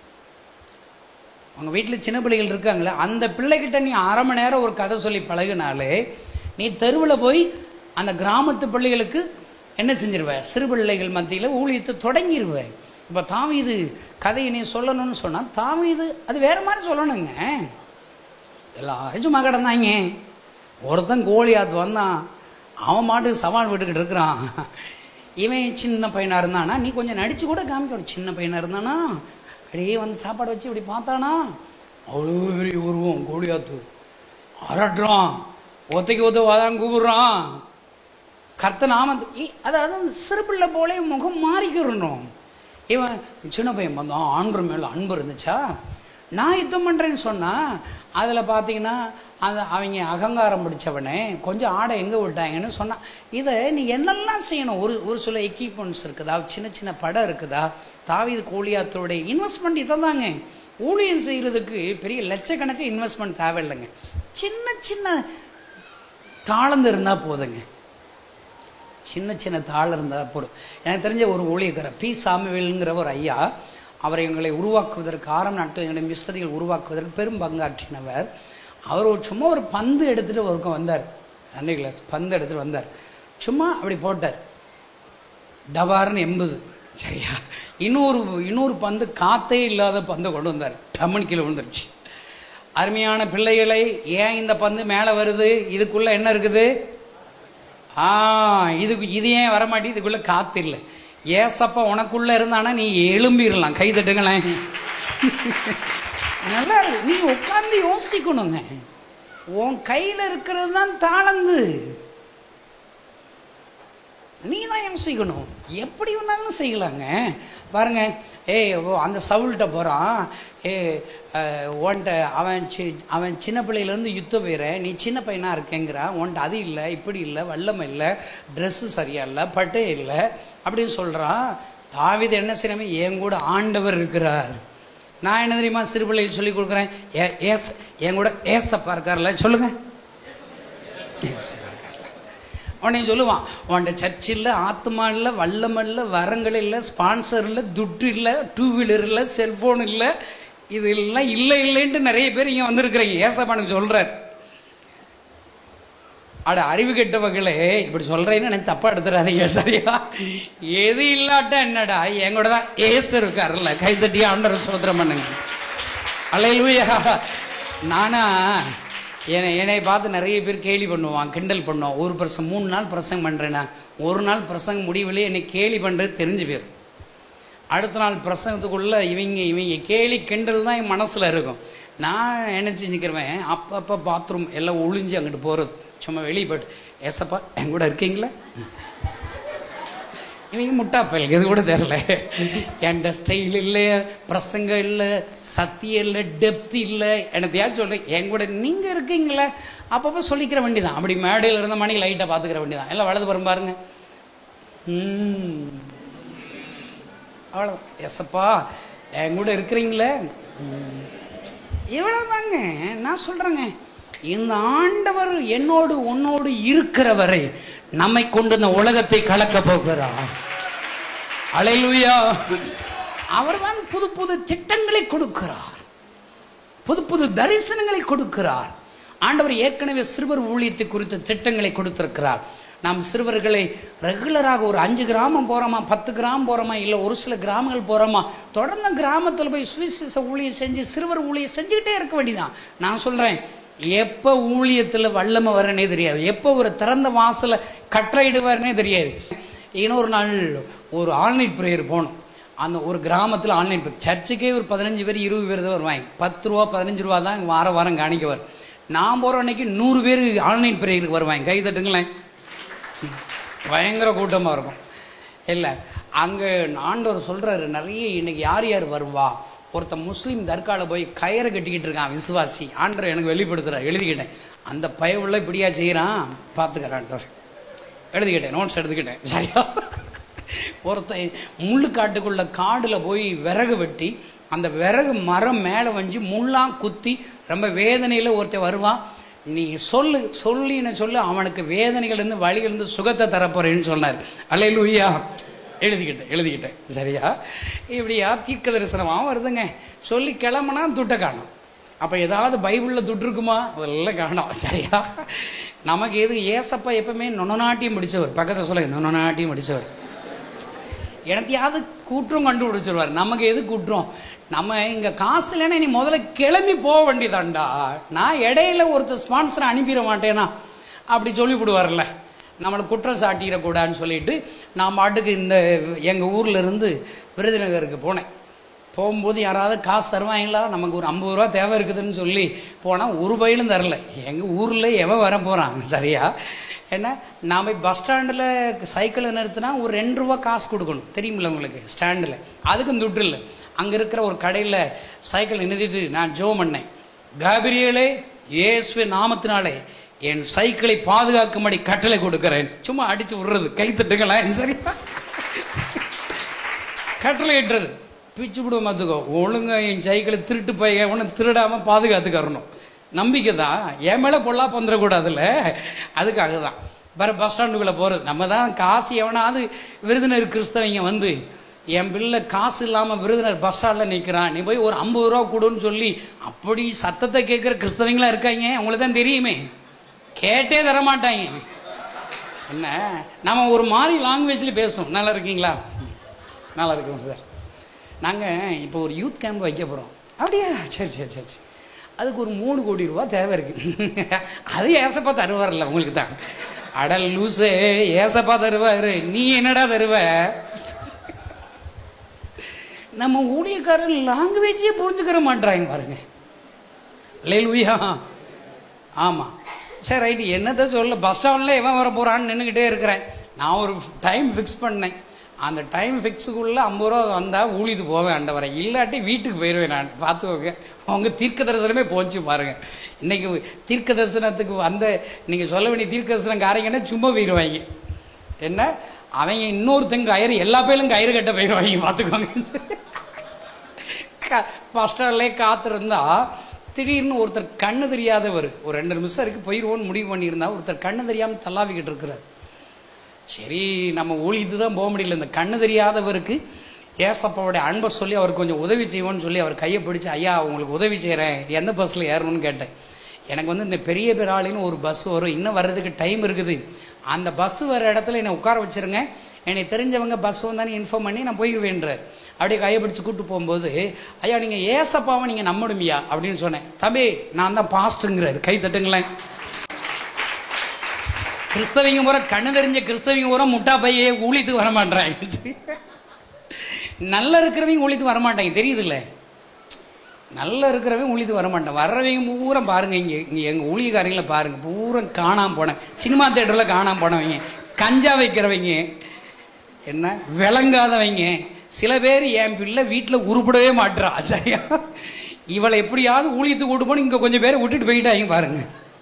S1: உங்க வீட்டில் சின்ன பிள்ளைகள் இருக்காங்களே அந்த பிள்ளைகிட்ட நீ அரை மணி நேரம் ஒரு கதை சொல்லி பழகுனாலே நீ தெருவில் போய் அந்த கிராமத்து பிள்ளைகளுக்கு என்ன செஞ்சிருவ சிறு பிள்ளைகள் மத்தியில் ஊழியத்தை தொடங்கிருவ இப்போ தாவீது கதையை நீ சொல்லணும்னு சொன்னா தாவீது அது வேற மாதிரி சொல்லணுங்க எல்லாரும் சும்மா கிடந்தாங்க ஒருத்தன் கோழியாத்து வந்தான் அவன் மாட்டுக்கு சவால் விட்டுக்கிட்டு இருக்கிறான் இவன் சின்ன பையனா இருந்தானா நீ கொஞ்சம் நடிச்சு கூட காமிக்கணும் சின்ன பையனா இருந்தானா அப்படியே வந்து சாப்பாடு வச்சு இப்படி பார்த்தானா அவ்வளோ பெரிய உருவம் கோழியாத்து அரட்டுறான் ஒத்தைக்கு ஒத்த வாதான் கூப்பிடுறான் கர்த்த நாம அதாவது அந்த சிறு பிள்ளை போலே முகம் மாறிக்கிறணும் இவன் சின்ன பையன் வந்தான் ஆண்கள் மேல அன்பு இருந்துச்சா நான் யுத்தம் பண்றேன்னு சொன்னா அதுல பாத்தீங்கன்னா அந்த அவங்க அகங்காரம் பிடிச்சவனே கொஞ்சம் ஆடை எங்க விட்டாங்கன்னு சொன்னான் இதை நீ என்னெல்லாம் செய்யணும் ஒரு ஒரு சில எக்யூப்மெண்ட்ஸ் இருக்குதா சின்ன சின்ன படம் இருக்குதா தாவீது கோழியாத்தோடைய இன்வெஸ்ட்மெண்ட் இதை தாங்க ஊழியம் செய்யறதுக்கு பெரிய லட்சக்கணக்கு இன்வெஸ்ட்மெண்ட் தேவையில்லைங்க சின்ன சின்ன தாளந்து இருந்தா போதுங்க சின்ன சின்ன தாள் இருந்தா போதும் எனக்கு தெரிஞ்ச ஒரு ஊழியக்காரர் பி சாமுவேல்ங்கிற ஒரு ஐயா அவர் எங்களை உருவாக்குவதற்கு ஆரம்ப நாட்கள் எங்களுடைய மிஸ்ததிகள் உருவாக்குவதற்கு பெரும் பங்காற்றினவர் அவர் ஒரு சும்மா ஒரு பந்து எடுத்துட்டு ஒருக்கம் வந்தார் சண்டே கிளாஸ் பந்து எடுத்துட்டு வந்தார் சும்மா அப்படி போட்டார் டபார்னு எண்பது சரியா இன்னொரு இன்னொரு பந்து காத்தே இல்லாத பந்தை கொண்டு வந்தார் டம்மன் கீழே விழுந்துருச்சு அருமையான பிள்ளைகளை ஏன் இந்த பந்து மேலே வருது இதுக்குள்ள என்ன இருக்குது ஆ இது இது ஏன் வரமாட்டி இதுக்குள்ள காத்து இல்லை ஏசப்பா உனக்குள்ள இருந்தானா நீ எழும்பிடலாம் கை தட்டுங்களேன் நல்லா இருக்கு. நீ உட்கார்ந்து யோசிக்கணுங்க உன் கையில இருக்கிறது தான் தாளந்து நீ தான் யோசிக்கணும் எப்படி வேணாலும் செய்யலாங்க பாருங்க ஏய் ஓ அந்த சவுல்கிட்ட போறான் ஏ உன்ட்ட அவன் சி- அவன் சின்ன பிள்ளையிலேருந்து யுத்த வீரன் நீ சின்ன பையனா இருக்கேங்கிறான் உன்ட்ட அது இல்லை இப்படி இல்லை வல்லமை இல்லை ட்ரெஸ்ஸு சரியா இல்லை பட்டே இல்லை அப்படின்னு சொல்றான் தாவீது என்ன செய்யணுமே என் கூட ஆண்டவர் இருக்கிறார் நான் என்ன தெரியுமா சிறு பிள்ளைகள் சொல்லி கொடுக்குறேன் ஏ- ஏஸ் என் கூட ஏசப்பா இருக்கார்ல சொல்லுங்க ஏசப்பா இருக்கார்ல. உடனே சொல்லுவான் உன்ட சர்ச் இல்லை ஆத்மா இல்லை வல்லம் இல்லை வரங்கள் இல்லை ஸ்பான்சர் இல்லை துட்டு இல்லை டூ வீலர் இல்லை செல்போன் இல்லை இது எல்லாம் இல்லை இல்லைன்ட்டு நிறைய பேர் இங்க வந்திருக்கிறீங்க ஏசப்பானுக்கு சொல்றார் அட அறிவு கெட்டவங்களே இப்படி சொல்றேன்னு எனக்கு தப்பா எடுத்துறாதீங்க சரியா எது இல்லாட்டா என்னடா என் கூட தான் ஏசு இருக்காருல்ல கைத்தட்டி ஆண்டவர் சோதரம் பண்ணுங்க அலையிலுயா நானா என்னை என்னை பார்த்து நிறைய பேர் கேலி பண்ணுவான் கிண்டல் பண்ணுவான் ஒரு பிரசங்க மூணு நாள் பிரசங்கம் பண்றேன்னா ஒரு நாள் பிரசங்கம் முடிவிலே என்னை கேலி பண்றது தெரிஞ்சு போயிரும் அடுத்த நாள் பிரசங்கத்துக்குள்ள இவங்க இவங்க கேலி கிண்டல் தான் என் மனசுல இருக்கும் நான் என்ன செஞ்சுக்கிறேன் அப்பப்ப பாத்ரூம் எல்லாம் ஒளிஞ்சு அங்கிட்டு போறது சும்மா வெளியே போயிட்டு ஏசப்பா என் கூட இருக்கீங்களா இவங்க முட்டா பயலுக்கு இது கூட தெரியல என்கிட்ட ஸ்டைல் இல்லை பிரசங்கம் இல்லை சத்தியம் இல்லை டெப்த் இல்லை எனக்கு யார் சொல்றேன் என் கூட நீங்க இருக்கீங்களே அப்பப்போ சொல்லிக்கிற வேண்டிதான் அப்படி மேடையில் இருந்த மணி லைட்டை பார்த்துக்கிற வேண்டிதான் எல்லாம் வலது வரும் பாருங்க ம் அவ்வளோ எஸ்ப்பா என் கூட இருக்கிறீங்களே ம். இவ்வளவுதாங்க நான் சொல்றேங்க இந்த ஆண்டவர் என்னோடு உன்னோடு இருக்கிற வரை நம்மை கொண்டு இந்த உலகத்தை கலக்க போகிறார் அலையிலுயா அவர்தான் புது புது திட்டங்களை கொடுக்கிறார் புது புது தரிசனங்களை கொடுக்கிறார் ஆண்டவர் ஏற்கனவே சிறுவர் ஊழியத்தை குறித்த திட்டங்களை கொடுத்திருக்கிறார் நாம் சிறுவர்களை ரெகுலராக ஒரு அஞ்சு கிராமம் போறோமா பத்து கிராமம் போறோமா இல்ல ஒரு சில கிராமங்கள் போறோமா தொடர்ந்து கிராமத்துல போய் சுவிசேஷ ஊழியம் செஞ்சு சிறுவர் ஊழியம் செஞ்சுக்கிட்டே இருக்க வேண்டியதான் நான் சொல்றேன் எப்ப ஊழியத்துல வல்லமை வரனே தெரியாது எப்ப ஒரு திறந்த வாசல கட்டளையிடுவார்னே தெரியாது இன்னொரு நாள் ஒரு ஆன்லைன் பிரேயர் போனோம் அந்த ஒரு கிராமத்தில் ஆன்லைன் சர்ச்சுக்கே ஒரு பதினஞ்சு பேர் இருபது பேர் தான் வருவாங்க பத்து ரூபா பதினஞ்சு ரூபா தான் வார வாரம் காணிக்கவர் நான் போற அன்னைக்கு நூறு பேர் ஆன்லைன் பிரேயருக்கு வருவாங்க கை தட்டுங்களேன் பயங்கர கூட்டமா இருக்கும் இல்ல அங்க ஆண்டவர் சொல்றாரு நிறைய இன்னைக்கு யார் யார் வருவா ஒருத்தன் முஸ்லீம் தர்கால போய் கயிறை கட்டிக்கிட்டு இருக்கான் விசுவாசி ஆண்டவர் எனக்கு வெளிப்படுத்துறார் எழுதிக்கிட்டேன் அந்த பயவுள்ள இப்படியா செய்யறான் பார்த்துக்கிறேன் ஆண்டவர் எழுதிக்கிட்டேன் நோட்ஸ் எடுத்துக்கிட்டேன் சரியா ஒருத்தன் முள்ளுக்காட்டுக்குள்ள காடுல போய் விறகு வெட்டி அந்த விறகு மரம் மேல வஞ்சி முள்ளாம் குத்தி ரொம்ப வேதனையில ஒருத்தன் வருவான் நீ சொல்லு சொல்லின சொல்லு அவனுக்கு வேதனைகள் இருந்து வழியிலிருந்து சுகத்தை தரப்போறேன்னு சொன்னார் அல்லையிலுயா எழுதிக்கிட்டேன் எழுதிக்கிட்டேன் சரியா இப்படியா தீர்க்க தரிசனமாக வருதுங்க சொல்லி கிளம்புனா துட்டை காணும் அப்ப ஏதாவது பைபிள்ல துட்டு இருக்குமா அதெல்லாம் காணும் சரியா நமக்கு எது ஏசப்பா எப்பவுமே நொனநாட்டியம் பிடிச்சவர் பக்கத்துல சொல்லுங்க நொனநாட்டியம் பிடிச்சவர் எனத்தையாவது கூற்றம் கண்டுபிடிச்சிருவார் நமக்கு எது கூற்றம் நம்ம இங்க காசு இல்லைன்னா நீ முதல்ல கிளம்பி போக வேண்டியதாண்டா நான் இடையில ஒருத்தர் ஸ்பான்சரை அனுப்பிட மாட்டேனா அப்படி சொல்லி விடுவார்ல நம்மளை குற்றம் சாட்டிடக்கூடாதுன்னு சொல்லிட்டு நான் பாட்டுக்கு இந்த எங்க ஊர்ல இருந்து விருதுநகருக்கு போனேன் போகும்போது யாராவது காசு தருவாங்களா நமக்கு ஒரு ஐம்பது ரூபா தேவை இருக்குதுன்னு சொல்லி போனா ஒரு பயிலும் தரல எங்க ஊர்ல எவன் வர போறான் சரியா என்ன நான் போய் பஸ் ஸ்டாண்டில் சைக்கிளை நிறுத்தினா ஒரு ரெண்டு ரூபா காசு கொடுக்கணும் தெரியுமில்ல உங்களுக்கு ஸ்டாண்டில் அதுக்கும் துட்டு இல்லை அங்கே இருக்கிற ஒரு கடையில் சைக்கிள் நிறுத்திட்டு நான் ஜோ பண்ணேன் காபிரியலே இயேசுவே நாமத்தினாலே என் சைக்கிளை பாதுகாக்கும்படி கட்டளை கொடுக்கிறேன் சும்மா அடிச்சு விடுறது கை தட்டுங்களா சரி கட்டளை இட்டுறது பிச்சு விடுவோம் பார்த்துக்கோ ஒழுங்கா என் சைக்கிளை திருட்டு போய் உன திருடாம பாதுகாத்துக்கறணும் நம்பிக்கை தான் என் மேல பொல்லா வந்துடக்கூடாதுல்ல அதுக்காக தான் வேற பஸ் ஸ்டாண்டுக்குள்ள போறது நம்ம தான் காசு எவனாவது விருதுநர் கிறிஸ்தவங்க வந்து என் பிள்ளை காசு இல்லாம விருதுநர் பஸ் ஸ்டாண்ட்ல நிக்கிறான் நீ போய் ஒரு ஐம்பது ரூபா கொடுன்னு சொல்லி அப்படி சத்தத்தை கேட்கிற கிறிஸ்தவங்களா இருக்காங்க அவங்களுக்கு தான் தெரியுமே கேட்டே தர மாட்டாங்க என்ன நம்ம ஒரு மாதிரி லாங்குவேஜ்ல பேசுவோம் நல்லா இருக்கீங்களா நல்லா இருக்கோம் சார் நாங்க இப்போ ஒரு யூத் கேம்ப் வைக்க போறோம் அப்படியா சரி சரி சரி சரி அதுக்கு ஒரு மூணு கோடி ரூபாய் தேவை இருக்கு அது ஏசப்பா தருவார்ல உங்களுக்கு தான் அடல் லூசு ஏசப்பா தருவாரு நீ என்னடா தருவ நம்ம ஊழியக்காரன் லாங்குவேஜே புரிஞ்சுக்கிற மாட்டாங்க பாருங்க லேலுயா ஆமா சரி ரைட்டு என்னத்த சொல்ல பஸ் ஸ்டாண்ட்ல எவன் வர போறான்னு நின்றுக்கிட்டே இருக்கிறேன் நான் ஒரு டைம் ஃபிக்ஸ் பண்ணேன் அந்த டைம் ஃபிக்ஸுக்குள்ள ஐம்பது ரூபா வந்தா ஊழிது போவேன் ஆண்டவரை இல்லாட்டி வீட்டுக்கு போயிடுவேன் நான் பார்த்துக்கோங்க அவங்க தீர்க்க தரிசனமே போச்சு பாருங்க இன்னைக்கு தீர்க்க தரிசனத்துக்கு வந்த நீங்க சொல்ல வேண்டிய தீர்க்க தரிசனம் காரங்கன்னா சும்மா போயிடுவாங்க என்ன அவங்க இன்னொருத்தங்க கயிறு எல்லா பேரும் கயிறு கட்ட போயிடுவாங்க பார்த்துக்கோங்க பஸ் ஸ்டாண்ட்லேயே காத்திருந்தா திடீர்னு ஒருத்தர் கண்ணு தெரியாதவர் ஒரு ரெண்டு நிமிஷம் இருக்கு போயிடுவோன்னு முடிவு பண்ணியிருந்தா ஒருத்தர் கண்ணு தெரியாம தள்ளாவிக்கிட்டு இருக்கிறார் சரி நம்ம ஊழித்து தான் போக முடியல இந்த கண்ணு தெரியாதவருக்கு ஏசப்பாவுடைய அன்பை சொல்லி அவர் கொஞ்சம் உதவி செய்வோன்னு சொல்லி அவர் கையை பிடிச்சு ஐயா உங்களுக்கு உதவி செய்கிறேன் எந்த பஸ்ஸில் ஏறணும்னு கேட்டேன் எனக்கு வந்து இந்த பெரிய பெராளின்னு ஒரு பஸ் வரும் இன்னும் வர்றதுக்கு டைம் இருக்குது அந்த பஸ் வர இடத்துல என்னை உட்கார வச்சிருங்க என்னை தெரிஞ்சவங்க பஸ் வந்தானே இன்ஃபார்ம் பண்ணி நான் போயிடுவேன்றார் அப்படியே கையை பிடிச்சு கூட்டு போகும்போது ஐயா நீங்க ஏசப்பாவை நீங்க நம்பணுமியா அப்படின்னு சொன்னேன் தம்பி நான் தான் பாஸ்ட்டுங்கிறாரு கை தட்டுங்களேன் கிறிஸ்தவங்க முறை கண்ணு தெரிஞ்ச கிறிஸ்தவங்க முறை முட்டா பையே ஊழித்துக்கு வர மாட்டாங்க நல்லா இருக்கிறவங்க ஊழித்து வர மாட்டாங்க தெரியுது இல்ல நல்லா இருக்கிறவங்க ஊழித்து வர மாட்டான் வர்றவங்க பூரா பாருங்க இங்க இங்க எங்க ஊழியக்காரங்களை பாருங்க பூரா காணாம போன சினிமா தேட்டர்ல காணாம போனவங்க கஞ்சா வைக்கிறவங்க என்ன விளங்காதவங்க சில பேர் என் பிள்ளை வீட்டுல உருப்படவே மாட்டுறா சரியா இவளை எப்படியாவது ஊழியத்துக்கு கூட்டு போன இங்க கொஞ்சம் பேரை விட்டுட்டு போயிட்டாங்க பாருங்க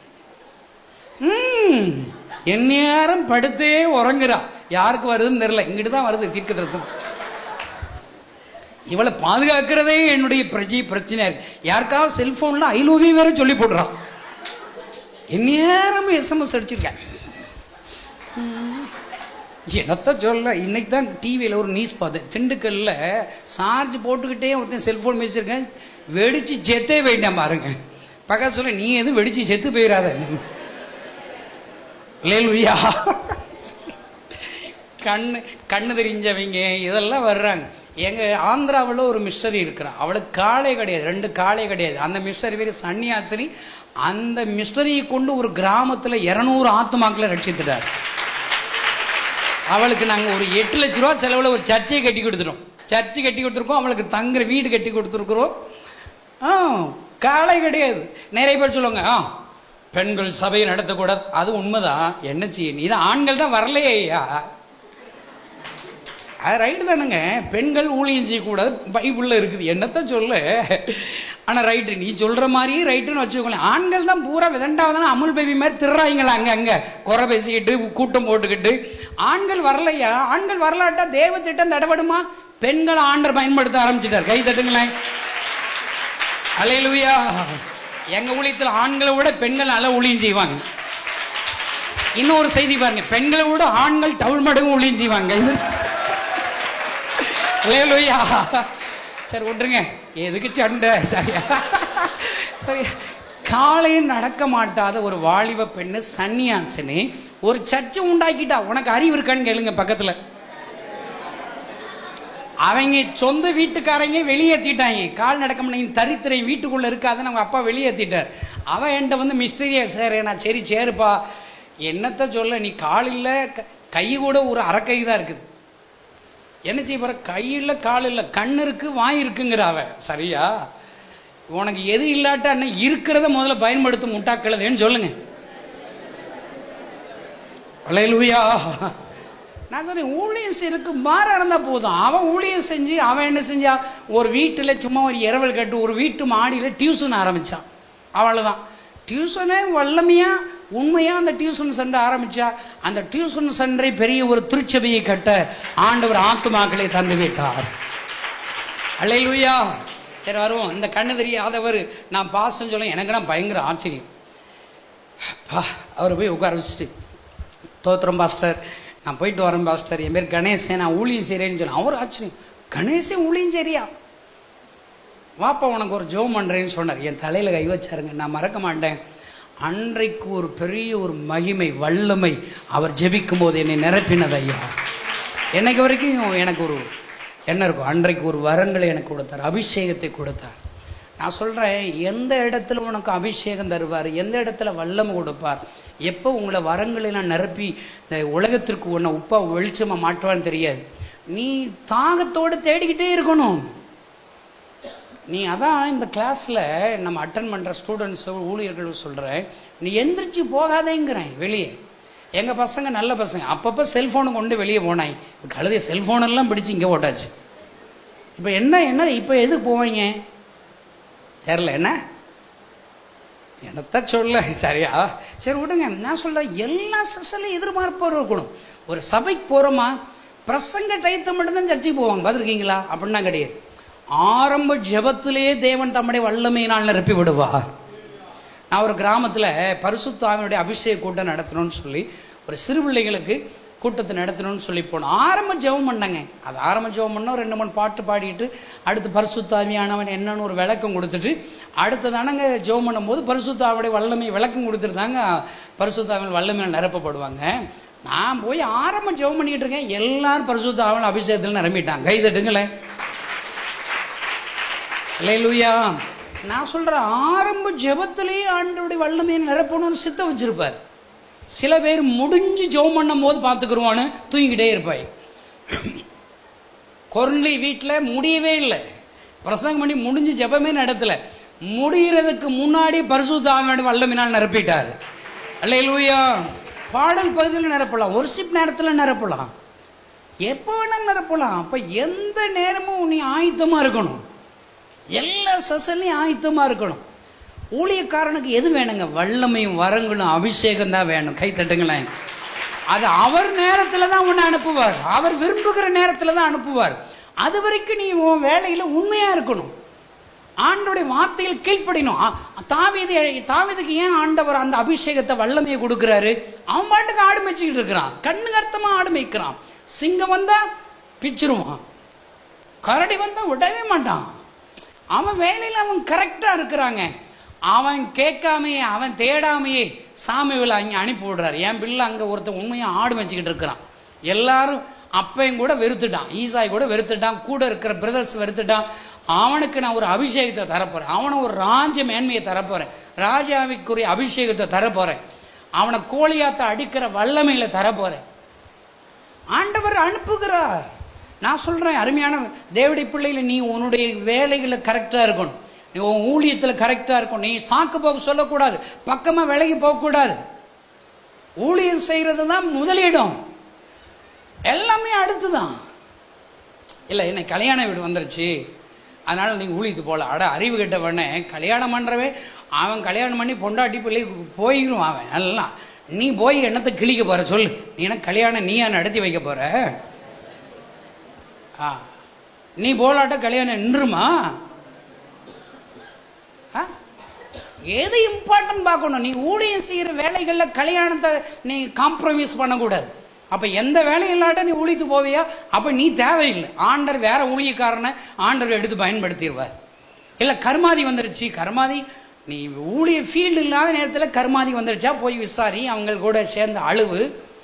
S1: ம், எந்நேரம் படுத்தே உறங்குறா யாருக்கு வருதுன்னு தெரியல இங்கிட்டு தான் வருது தீர்க்க தரிசனம் இவளை பாதுகாக்கிறதே என்னுடைய பிரஜை பிரச்சனை இருக்கு யாருக்காவது செல்போன்ல ஐநூறு வேற சொல்லி போடுறான் எந்நேரம் எஸ்எம்எஸ் அடிச்சிருக்கேன் ம், என்னத்த சொல்ல இன்னைக்கு தான் டிவியில் ஒரு நியூஸ் பார்த்தேன் திண்டுக்கல்ல சார்ஜ் போட்டுக்கிட்டே ஒருத்தன் செல்போன் வச்சிருக்கேன் வெடிச்சு செத்தே போயிட்டேன் பாருங்க பக்கத்து சொல்ல நீ எதுவும் வெடிச்சு செத்து போயிடாத லேலுயா கண்ணு கண்ணு தெரிஞ்சவங்க இதெல்லாம் வர்றாங்க எங்க ஆந்திராவில் ஒரு மிஸ்டரி இருக்கிறா அவளுக்கு காளே கிடையாது ரெண்டு காளே கிடையாது அந்த மிஸ்டரி பேர் சன்னியாசினி அந்த மிஸ்டரியை கொண்டு ஒரு கிராமத்துல இருநூறு ஆத்துமாக்களை ரட்சித்துட்டார் அவளுக்கு நாங்க ஒரு எட்டு லட்ச ரூபா செலவுல ஒரு சர்ச்சையை கட்டி கொடுத்துட்டோம் சர்ச்சு கட்டி கொடுத்துருக்கோம் அவளுக்கு தங்குற வீடு கட்டி கொடுத்துருக்குறோம் ஆ காளை கிடையாது நிறைய பேர் சொல்லுவாங்க ஆ பெண்கள் சபையை நடத்தக்கூடாது அது உண்மைதான் என்ன செய்ய இது ஆண்கள் தான் வரலையே ஐயா அது ரைட்டு தானுங்க பெண்கள் ஊழியம் செய்யக்கூடாது பைபிள்ல இருக்குது என்னத்த சொல்ல ஆனா ரைட்டு நீ சொல்ற மாதிரியே ரைட்டுன்னு வச்சுக்கோங்களேன் ஆண்கள் தான் பூரா விதண்டாவதான அமுல் பேபி மாதிரி திருறாங்களா அங்க அங்க குறை பேசிக்கிட்டு கூட்டம் போட்டுக்கிட்டு ஆண்கள் வரலையா ஆண்கள் வரலாட்டா தேவ திட்டம் தடபடுமா பெண்கள் ஆண்டர் பயன்படுத்த ஆரம்பிச்சிட்டார் கை தட்டுங்களேன் அலையலுவியா எங்க ஊழியத்தில் ஆண்களை விட பெண்கள் நல்ல ஊழியம் செய்வாங்க இன்னொரு செய்தி பாருங்க பெண்களை விட ஆண்கள் டவுல் மடங்கு ஊழியம் செய்வாங்க இது அல்லேலூயா சரி விட்டுருங்க எதுக்கு சண்டை சரியா சரி காலையில் நடக்க மாட்டாத ஒரு வாலிப பெண்ணு சன்னியாசினி ஒரு சர்ச்சை உண்டாக்கிட்டா உனக்கு அறிவு இருக்கான்னு கேளுங்க பக்கத்துல அவங்க சொந்த வீட்டுக்காரங்க வெளியேற்றிட்டாங்க கால் நடக்க முடியும் தரித்திரை வீட்டுக்குள்ள இருக்காதுன்னு அவங்க அப்பா வெளியேற்றிட்டார் அவன் என்கிட்ட வந்து மிஸ்திரியா சார் நான் சரி சேருப்பா என்னத்த சொல்ல நீ கால் இல்ல க- கை கூட ஒரு அரைக்கை தான் இருக்குது என்ன செய்ய போற கை இல்ல கால் இல்ல கண் இருக்கு வாய் இருக்குங்கிற அவ சரியா உனக்கு எது இல்லாட்டா என்ன இருக்கிறத முதல்ல பயன்படுத்தும் முட்டாக்களதேன்னு சொல்லுங்க அலையலுயா நான் சொன்னேன் ஊழியம் செய்யறதுக்கு மாறா இருந்தா போதும் அவன் ஊழியம் செஞ்சு அவன் என்ன செஞ்சா ஒரு வீட்டுல சும்மா ஒரு இரவல் கட்டு ஒரு வீட்டு மாடியில டியூஷன் ஆரம்பிச்சான் அவ்வளவுதான் டியூஷனே வல்லமையா உண்மையா அந்த டியூஷன் சென்டர் ஆரம்பிச்சா அந்த டியூஷன் சென்டரை பெரிய ஒரு திருச்சபையை கட்ட ஆண்டவர் ஆத்துமாக்களை தந்து விட்டார் அல்லேலூயா சரி வருவோம் இந்த கண்ணு தெரியாதவர் நான் பாசம் சொல்ல எனக்கு நான் பயங்கர ஆச்சரியம் அப்பா, அவரை போய் உட்கார வச்சுட்டு தோத்திரம் பாஸ்டர் நான் போயிட்டு வரேன் பாஸ்டர் என் பேர் கணேசன் நான் ஊழியம் செய்கிறேன்னு சொன்னேன் அவர் ஆச்சரியம் கணேசன் ஊழியம் சரியா வாப்பா உனக்கு ஒரு ஜோம் பண்றேன்னு சொன்னார் என் தலையில கை வச்சாருங்க நான் மறக்க மாட்டேன் அன்றைக்கு ஒரு பெரிய ஒரு மகிமை வல்லமை அவர் ஜெபிக்கும் போது என்னை நிரப்பினது ஐயா என்னைக்கு வரைக்கும் எனக்கு ஒரு என்ன இருக்கும் அன்றைக்கு ஒரு வரங்களை எனக்கு கொடுத்தார் அபிஷேகத்தை கொடுத்தார் நான் சொல்றேன் எந்த இடத்துல உனக்கு அபிஷேகம் தருவார் எந்த இடத்துல வல்லமை கொடுப்பார் எப்போ உங்களை வரங்களை நான் நிரப்பி இந்த உலகத்திற்கு உன்னை உப்பா வெளிச்சமா மாட்டுவான்னு தெரியாது நீ தாகத்தோடு தேடிக்கிட்டே இருக்கணும் நீ அதான் இந்த கிளாஸ்ல நம்ம அட்டன் பண்ற ஸ்டூடெண்ட்ஸ் ஊழியர்கள் சொல்றேன் நீ எந்திரிச்சு போகாதேங்கிறேன் வெளியே எங்க பசங்க நல்ல பசங்க அப்பப்ப செல்போனை கொண்டு வெளியே போனாங்க கழுதை செல்போன் எல்லாம் பிடிச்சு இங்க போட்டாச்சு இப்ப என்ன என்ன இப்ப எதுக்கு போவீங்க தெரியல என்ன என்னத்த சொல்ல சரியா சரி விடுங்க நான் சொல்றேன் எல்லா செஷன்லையும் எதிர்பார்ப்போர் இருக்கணும் ஒரு சபைக்கு போறோமா பிரசங்க டயத்தை மட்டும்தான் சர்ச்சைக்கு போவாங்க பார்த்துருக்கீங்களா அப்படின்னா கிடையாது ஆரம்ப ஜெபத்திலேயே தேவன் தம்முடைய வல்லமையினால் நிரப்பி விடுவார் நான் ஒரு கிராமத்துல பரிசுத்தாவினுடைய அபிஷேக கூட்டம் நடத்தணும்னு சொல்லி ஒரு சிறு பிள்ளைகளுக்கு கூட்டத்தை நடத்தணும்னு சொல்லி போனோம் ஆரம்ப ஜெபம் பண்ணாங்க அது ஆரம்ப ஜெபம் பண்ணோம் ரெண்டு மூணு பாட்டு பாடிட்டு அடுத்து பரிசுத்தாவியானவன் என்னன்னு ஒரு விளக்கம் கொடுத்துட்டு அடுத்ததானங்க ஜெபம் பண்ணும்போது பரிசுத்தாவுடைய வல்லமை விளக்கம் கொடுத்துருந்தாங்க பரிசுத்தாவின் வல்லமையில் நிரப்பப்படுவாங்க நான் போய் ஆரம்ப ஜெபம் பண்ணிட்டு இருக்கேன் எல்லாரும் பரிசுத்தாவின் அபிஷேகத்தில் நிரம்பிட்டாங்க கை தட்டுங்களேன் அல்லேலூயா நான் சொல்றேன் ஆரம்ப ஜெபத்திலேயே ஆண்டவருடைய வல்லமையை நிரப்பணும்னு சித்த வச்சிருப்பார் சில பேர் முடிஞ்சு ஜெபம் பண்ணும் போது பார்த்துக்குருவான்னு தூங்கிக்கிட்டே இருப்பாய் கொரண்டி வீட்டில் முடியவே இல்லை பிரசங்கம் பண்ணி முடிஞ்சு ஜெபமே நடத்தல முடிகிறதுக்கு முன்னாடி பரிசுத்தாவியோட வல்லமினால் நிரப்பிட்டார் அல்லேலூயா பாடல் பகுதியில் நிரப்பலாம் ஒர்ஷிப் நேரத்தில் நிரப்பலாம் எப்போ வேணாலும் நிரப்பலாம் அப்ப எந்த நேரமும் நீ ஆயத்தமா இருக்கணும் எல்லா செசன்லையும் ஆயத்தமா இருக்கணும் ஊழியக்காரனுக்கு எது வேணுங்க வல்லமையும் வரங்களும் அபிஷேகம் தான் வேணும் கை தட்டுங்களேன் அது அவர் நேரத்துல தான் உன்னை அனுப்புவார் அவர் விரும்புகிற நேரத்துல தான் அனுப்புவார் அது வரைக்கும் நீ உன் வேலையில உண்மையா இருக்கணும் ஆண்டோடைய வார்த்தையில் கீழ்ப்படினும் தாவீது தாவீதுக்கு ஏன் ஆண்டவர் அந்த அபிஷேகத்தை வல்லமையை கொடுக்கிறாரு அவன் பாட்டுக்கு ஆடு மேய்ச்சிக்கிட்டு இருக்கிறான் கண்ணு கருத்தமா ஆடு மேய்க்கிறான் சிங்கம் வந்தா பிச்சிருவான் கரடி வந்தா விடவே மாட்டான் அவன் வேலையில அவன் கரெக்டா இருக்கிறாங்க அவன் கேட்காமையே அவன் தேடாமையே சாமிவில் அங்க அனுப்பி விடுறாரு என் பிள்ளை அங்க ஒருத்தன் உண்மையா ஆடு வச்சுக்கிட்டு இருக்கிறான் எல்லாரும் அப்பையும் கூட வெறுத்துட்டான் ஈசாய் கூட வெறுத்துட்டான் கூட இருக்கிற பிரதர்ஸ் வெறுத்துட்டான் அவனுக்கு நான் ஒரு அபிஷேகத்தை தரப்போறேன் அவனை ஒரு ராஜ மேன்மையை தரப்போறேன் ராஜாவிற்குரிய அபிஷேகத்தை தரப்போறேன் அவனை கோழியாத்த அடிக்கிற வல்லமையில தரப்போறேன் ஆண்டவர் அனுப்புகிறார் நான் சொல்றேன் அருமையான தேவடி பிள்ளையில நீ உன்னுடைய வேலைகளை கரெக்டா இருக்கணும் நீ உன் ஊழியத்துல கரெக்டா இருக்கணும் நீ சாக்கு போக சொல்லக்கூடாது பக்கமா விலகி போகக்கூடாது ஊழியம் செய்யறது தான் முதலிடம் எல்லாமே அடுத்துதான் இல்ல என்ன கல்யாண வீடு வந்துருச்சு அதனால நீங்க ஊழியத்து போல அட அறிவு கெட்டவனே கல்யாணம் பண்றவே அவன் கல்யாணம் பண்ணி பொண்டாட்டி பிள்ளை போயிடும் அவன் எல்லாம் நீ போய் என்னத்தை கிழிக்க போற சொல்லு நீ என்ன கல்யாணம் நீயா நடத்தி வைக்க போற ஆ. நீ போலாட்ட கல்யாணம் நின்றுமா ஆ? எது இம்பார்ட்டன்ட் பார்க்கணும் நீ ஊழியம் செய்யற வேலைகள்ல கல்யாணத்தை நீ காம்ப்ரமைஸ் பண்ணக்கூடாது அப்ப எந்த வேலையும் இல்லாட்ட நீ ஊழித்து போவியா அப்ப நீ தேவையில்லை ஆண்டர் வேற ஊழியக்காரனை ஆண்டர் எடுத்து பயன்படுத்திடுவார் இல்ல கர்மாதி வந்துருச்சு கர்மாதி நீ ஊழிய ஃபீல்டு இல்லாத நேரத்துல கர்மாதி வந்துருச்சா போய் விசாரி அவங்க கூட சேர்ந்த அழுவு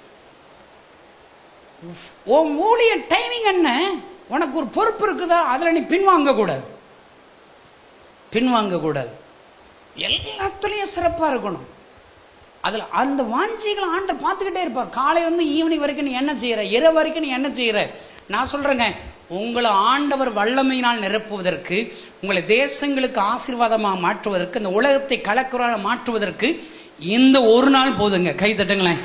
S1: உன் ஊழிய டைமிங் என்ன உனக்கு ஒரு பொறுப்பு இருக்குதா அதுல நீ பின்வாங்க கூடாது பின்வாங்க கூடாது எல்லாத்துலயும் சிறப்பா இருக்கணும் அதுல அந்த வாஞ்சிகளை ஆண்ட பார்த்துக்கிட்டே இருப்பார் காலையில இருந்து ஈவினிங் வரைக்கும் நீ என்ன செய்யற இரவு வரைக்கும் நீ என்ன செய்யற நான் சொல்றேங்க உங்களை ஆண்டவர் வல்லமையினால் நிரப்புவதற்கு உங்களை தேசங்களுக்கு ஆசீர்வாதமா மாற்றுவதற்கு இந்த உலகத்தை கலக்குறால மாற்றுவதற்கு இந்த ஒரு நாள் போதுங்க கை தட்டுங்களேன்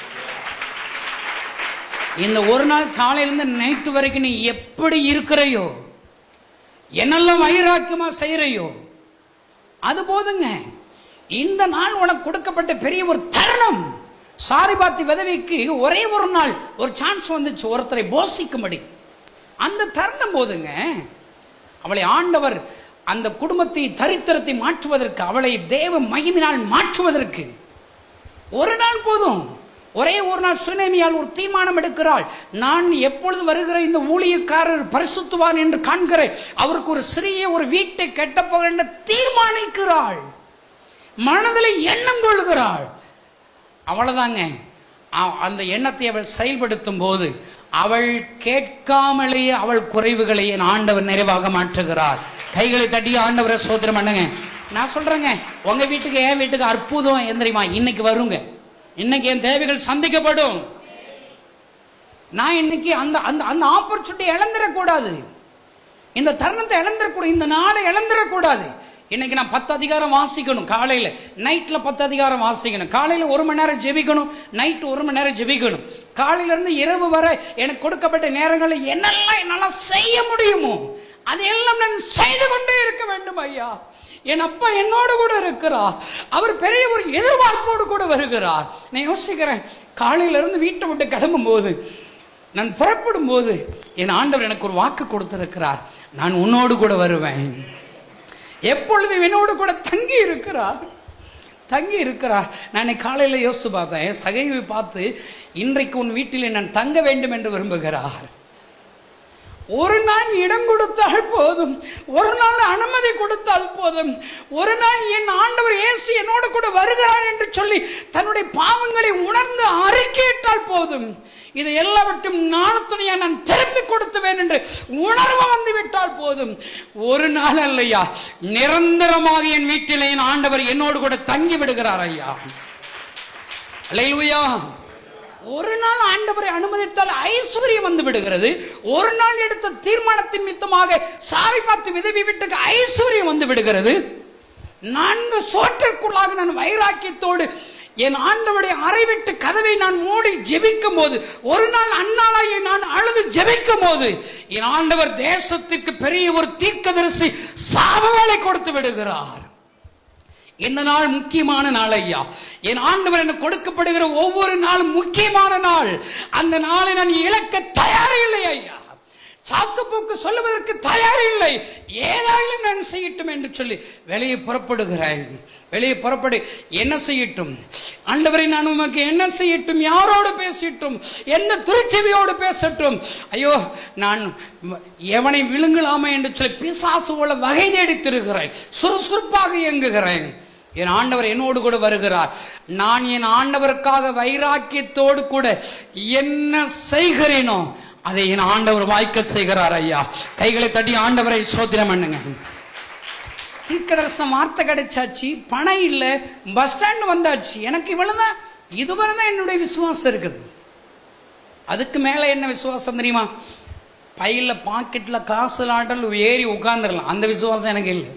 S1: இந்த ஒரு நாள் காலையிலிருந்து நைட்டு வரைக்கும் நீ எப்படி இருக்கிறையோ என்னெல்லாம் வைராக்கியமா செய்யறையோ அது போதுங்க இந்த நாள் உனக்கு கொடுக்கப்பட்ட பெரிய ஒரு தருணம் சாரிபாத்தி விதவைக்கு ஒரே ஒரு நாள் ஒரு சான்ஸ் வந்துச்சு ஒருத்தரை போசிக்கும்படி அந்த தருணம் போதுங்க அவளை ஆண்டவர் அந்த குடும்பத்தை தரித்திரத்தை மாற்றுவதற்கு அவளை தேவ மகிமினால் மாற்றுவதற்கு ஒரு நாள் போதும் ஒரே ஒரு நாள் சுனேமியால் ஒரு தீர்மானம் எடுக்கிறாள் நான் எப்பொழுது வருகிற இந்த ஊழியக்காரர் பரிசுத்துவான் என்று காண்கிறேன் அவருக்கு ஒரு சிறிய ஒரு வீட்டை கட்டப்போகிற என்று தீர்மானிக்கிறாள் மனதில் எண்ணம் கொள்கிறாள் அவ்வளவுதாங்க அ- அந்த எண்ணத்தை அவள் செயல்படுத்தும் போது அவள் கேட்காமலேயே அவள் குறைவுகளை என் ஆண்டவர் நிறைவாக மாற்றுகிறார் கைகளை தட்டி ஆண்டவரை சோதனம் பண்ணுங்க நான் சொல்றேங்க உங்க வீட்டுக்கு என் வீட்டுக்கு அற்புதம் என் தெரியுமா இன்னைக்கு வருங்க இன்னைக்கு என் தேவைகள் சந்திக்கப்படும் நான் இன்னைக்கு அந்த அந்த அந்த ஆப்பர்ச்சுனிட்டி இழந்துடக்கூடாது இந்த தருணத்தை இழந்துடக்கூடாது இந்த நாளை இழந்துடக்கூடாது இன்னைக்கு நான் பத்து அதிகாரம் வாசிக்கணும் காலையில நைட்ல பத்து அதிகாரம் வாசிக்கணும் காலையில ஒரு மணி நேரம் ஜெபிக்கணும் நைட் ஒரு மணி நேரம் ஜெபிக்கணும் காலையில இருந்து இரவு வரை எனக்கு கொடுக்கப்பட்ட நேரங்களில் என்னெல்லாம் என்னால செய்ய முடியுமோ அதையெல்லாம் நான் செய்து கொண்டே இருக்க வேண்டும் ஐயா என் அப்பா என்னோடு கூட இருக்கிறார் அவர் பெரிய ஒரு எதிர்பார்ப்போடு கூட வருகிறார் நான் யோசிக்கிறேன் காலையில இருந்து வீட்டை விட்டு கிளம்பும் போது நான் புறப்படும் போது என் ஆண்டவர் எனக்கு ஒரு வாக்கு கொடுத்திருக்கிறார் நான் உன்னோடு கூட வருவேன் எப்பொழுதும் என்னோடு கூட தங்கி இருக்கிறார் தங்கி இருக்கிறார் நான் இன்னைக்கு காலையில யோசிச்சு பார்த்தேன் சகைவை பார்த்து இன்றைக்கு உன் வீட்டில் நான் தங்க வேண்டும் என்று விரும்புகிறார் ஒரு நாள் இடம் கொடுத்தால் போதும் ஒரு நாள் அனுமதி கொடுத்தால் போதும் ஒரு நாள் என் ஆண்டவர் இயேசு என்னோடு கூட வருகிறார் என்று சொல்லி தன்னுடைய பாவங்களை உணர்ந்து அறிக்கையிட்டால் போதும் இதை எல்லாவற்றும் நாளத்துணையா நான் திருப்பி கொடுத்துவேன் என்று உணர்வு வந்து விட்டால் போதும் ஒரு நாள் அல்லையா நிரந்தரமாக என் வீட்டிலே என் ஆண்டவர் என்னோடு கூட தங்கி விடுகிறார் ஐயா அல்லேலூயா ஒரு நாள் ஆண்டவரை அனுமதித்தால் ஐஸ்வர்யம் வந்து விடுகிறது ஒரு நாள் எடுத்த தீர்மானத்தின் மித்தமாக சாவி பார்த்து விதவி வீட்டுக்கு ஐஸ்வர்யம் வந்து விடுகிறது நான்கு சோற்றிற்குள்ளாக நான் வைராக்கியத்தோடு என் ஆண்டவருடைய அறை விட்டு கதவை நான் மூடி ஜெபிக்கும் போது ஒரு நாள் அந்நாளாயை நான் அழுது ஜெபிக்கும் போது என் ஆண்டவர் தேசத்திற்கு பெரிய ஒரு தீர்க்கதரிசி சாபவேளை கொடுத்து விடுகிறார் இந்த நாள் முக்கியமான நாள் ஐயா என் ஆண்டவர் எனக்கு கொடுக்கப்படுகிற ஒவ்வொரு நாளும் முக்கியமான நாள் அந்த நாளை நான் இழக்க தயாரில்லை ஐயா சாக்கு போக்கு சொல்லுவதற்கு தயாரில்லை ஏதாயிலும் நான் செய்யட்டும் என்று சொல்லி வெளியே புறப்படுகிறேன் வெளியே புறப்படு என்ன செய்யட்டும் ஆண்டவரை நான் உமக்கு என்ன செய்யட்டும் யாரோடு பேசட்டும் எந்த திருச்செவியோடு பேசட்டும் ஐயோ நான் எவனை விழுங்கலாமா என்று சொல்லி பிசாசு போல வகை தேடி திருகிறேன் சுறுசுறுப்பாக இயங்குகிறேன் என் ஆண்டவர் என்னோடு கூட வருகிறார் நான் என் ஆண்டவருக்காக வைராக்கியத்தோடு கூட என்ன செய்கிறேனோ அதை என் ஆண்டவர் வாய்க்க செய்கிறார் ஐயா கைகளை தட்டி ஆண்டவரை சோதனம் பண்ணுங்க தீர்க்கதரிசனம் வார்த்தை கிடைச்சாச்சு பணம் இல்ல பஸ் ஸ்டாண்ட் வந்தாச்சு எனக்கு இவ்வளவுதான் இதுவரை தான் என்னுடைய விசுவாசம் இருக்குது அதுக்கு மேல என்ன விசுவாசம் தெரியுமா பையில பாக்கெட்ல காசு ஆட்டல் ஏறி உட்கார்ந்துடலாம் அந்த விசுவாசம் எனக்கு இல்லை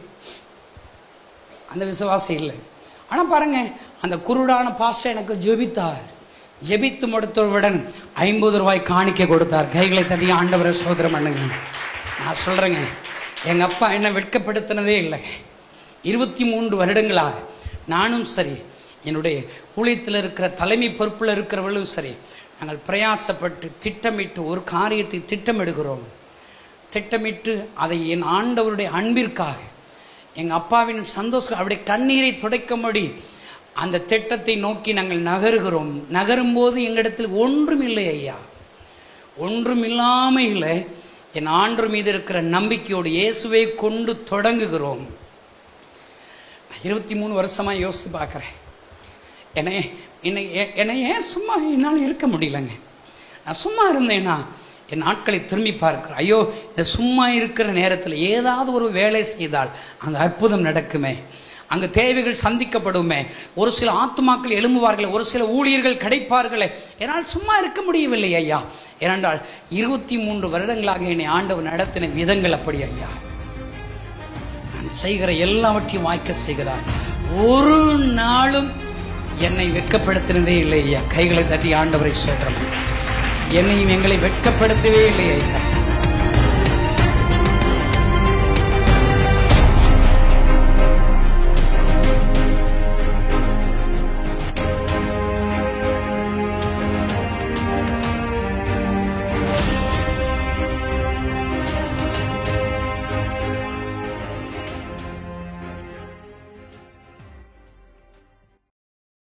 S1: அந்த விசுவாசம் இல்லை ஆனா பாருங்க அந்த குருடான பாஸ்டர் எனக்கு ஜெபித்தார் ஜெபித்து முடித்தவுடன் ஐம்பது ரூபாய் காணிக்க கொடுத்தார் கைகளை தட்டி ஆண்டவரை சோதரம் பண்ணுங்க நான் சொல்றேங்க எங்க அப்பா என்ன வெட்கப்படுத்தினதே இல்லை இருபத்தி மூன்று வருடங்களாக நானும் சரி என்னுடைய ஊழியத்தில் இருக்கிற தலைமை பொறுப்பில் இருக்கிறவர்களும் சரி நாங்கள் பிரயாசப்பட்டு திட்டமிட்டு ஒரு காரியத்தை திட்டமிடுகிறோம் திட்டமிட்டு அதை என் ஆண்டவருடைய அன்பிற்காக எங்க அப்பாவின் சந்தோஷம் அவருடைய கண்ணீரை துடைக்கும்படி அந்த திட்டத்தை நோக்கி நாங்கள் நகருகிறோம் நகரும் போது எங்களிடத்தில் ஒன்றும் இல்லை ஐயா ஒன்றும் இல்லாம இல்லை என் ஆண்டு மீது இருக்கிற நம்பிக்கையோடு இயேசுவை கொண்டு தொடங்குகிறோம் இருபத்தி மூணு வருஷமா யோசிச்சு பார்க்கிறேன் என்னை என்னை என்னை ஏன் சும்மா என்னால் இருக்க முடியலங்க நான் சும்மா இருந்தேன்னா என் நாட்களை திரும்பி பார்க்கிறேன் ஐயோ இந்த சும்மா இருக்கிற நேரத்தில் ஏதாவது ஒரு வேலை செய்தால் அங்க அற்புதம் நடக்குமே அங்கு தேவைகள் சந்திக்கப்படுமே ஒரு சில ஆத்துமாக்கள் எழும்புவார்களே ஒரு சில ஊழியர்கள் கிடைப்பார்களே என்னால் சும்மா இருக்க முடியவில்லை ஐயா ஏனென்றால் இருபத்தி மூன்று வருடங்களாக என்னை ஆண்டவர் நடத்தின விதங்கள் அப்படி ஐயா நான் செய்கிற எல்லாவற்றையும் வாய்க்க செய்கிறார் ஒரு நாளும் என்னை வெட்கப்படுத்தினதே இல்லை ஐயா கைகளை தட்டி ஆண்டவரை சொல்றேன் என்னையும் எங்களை வெட்கப்படுத்தவே இல்லை ஐயா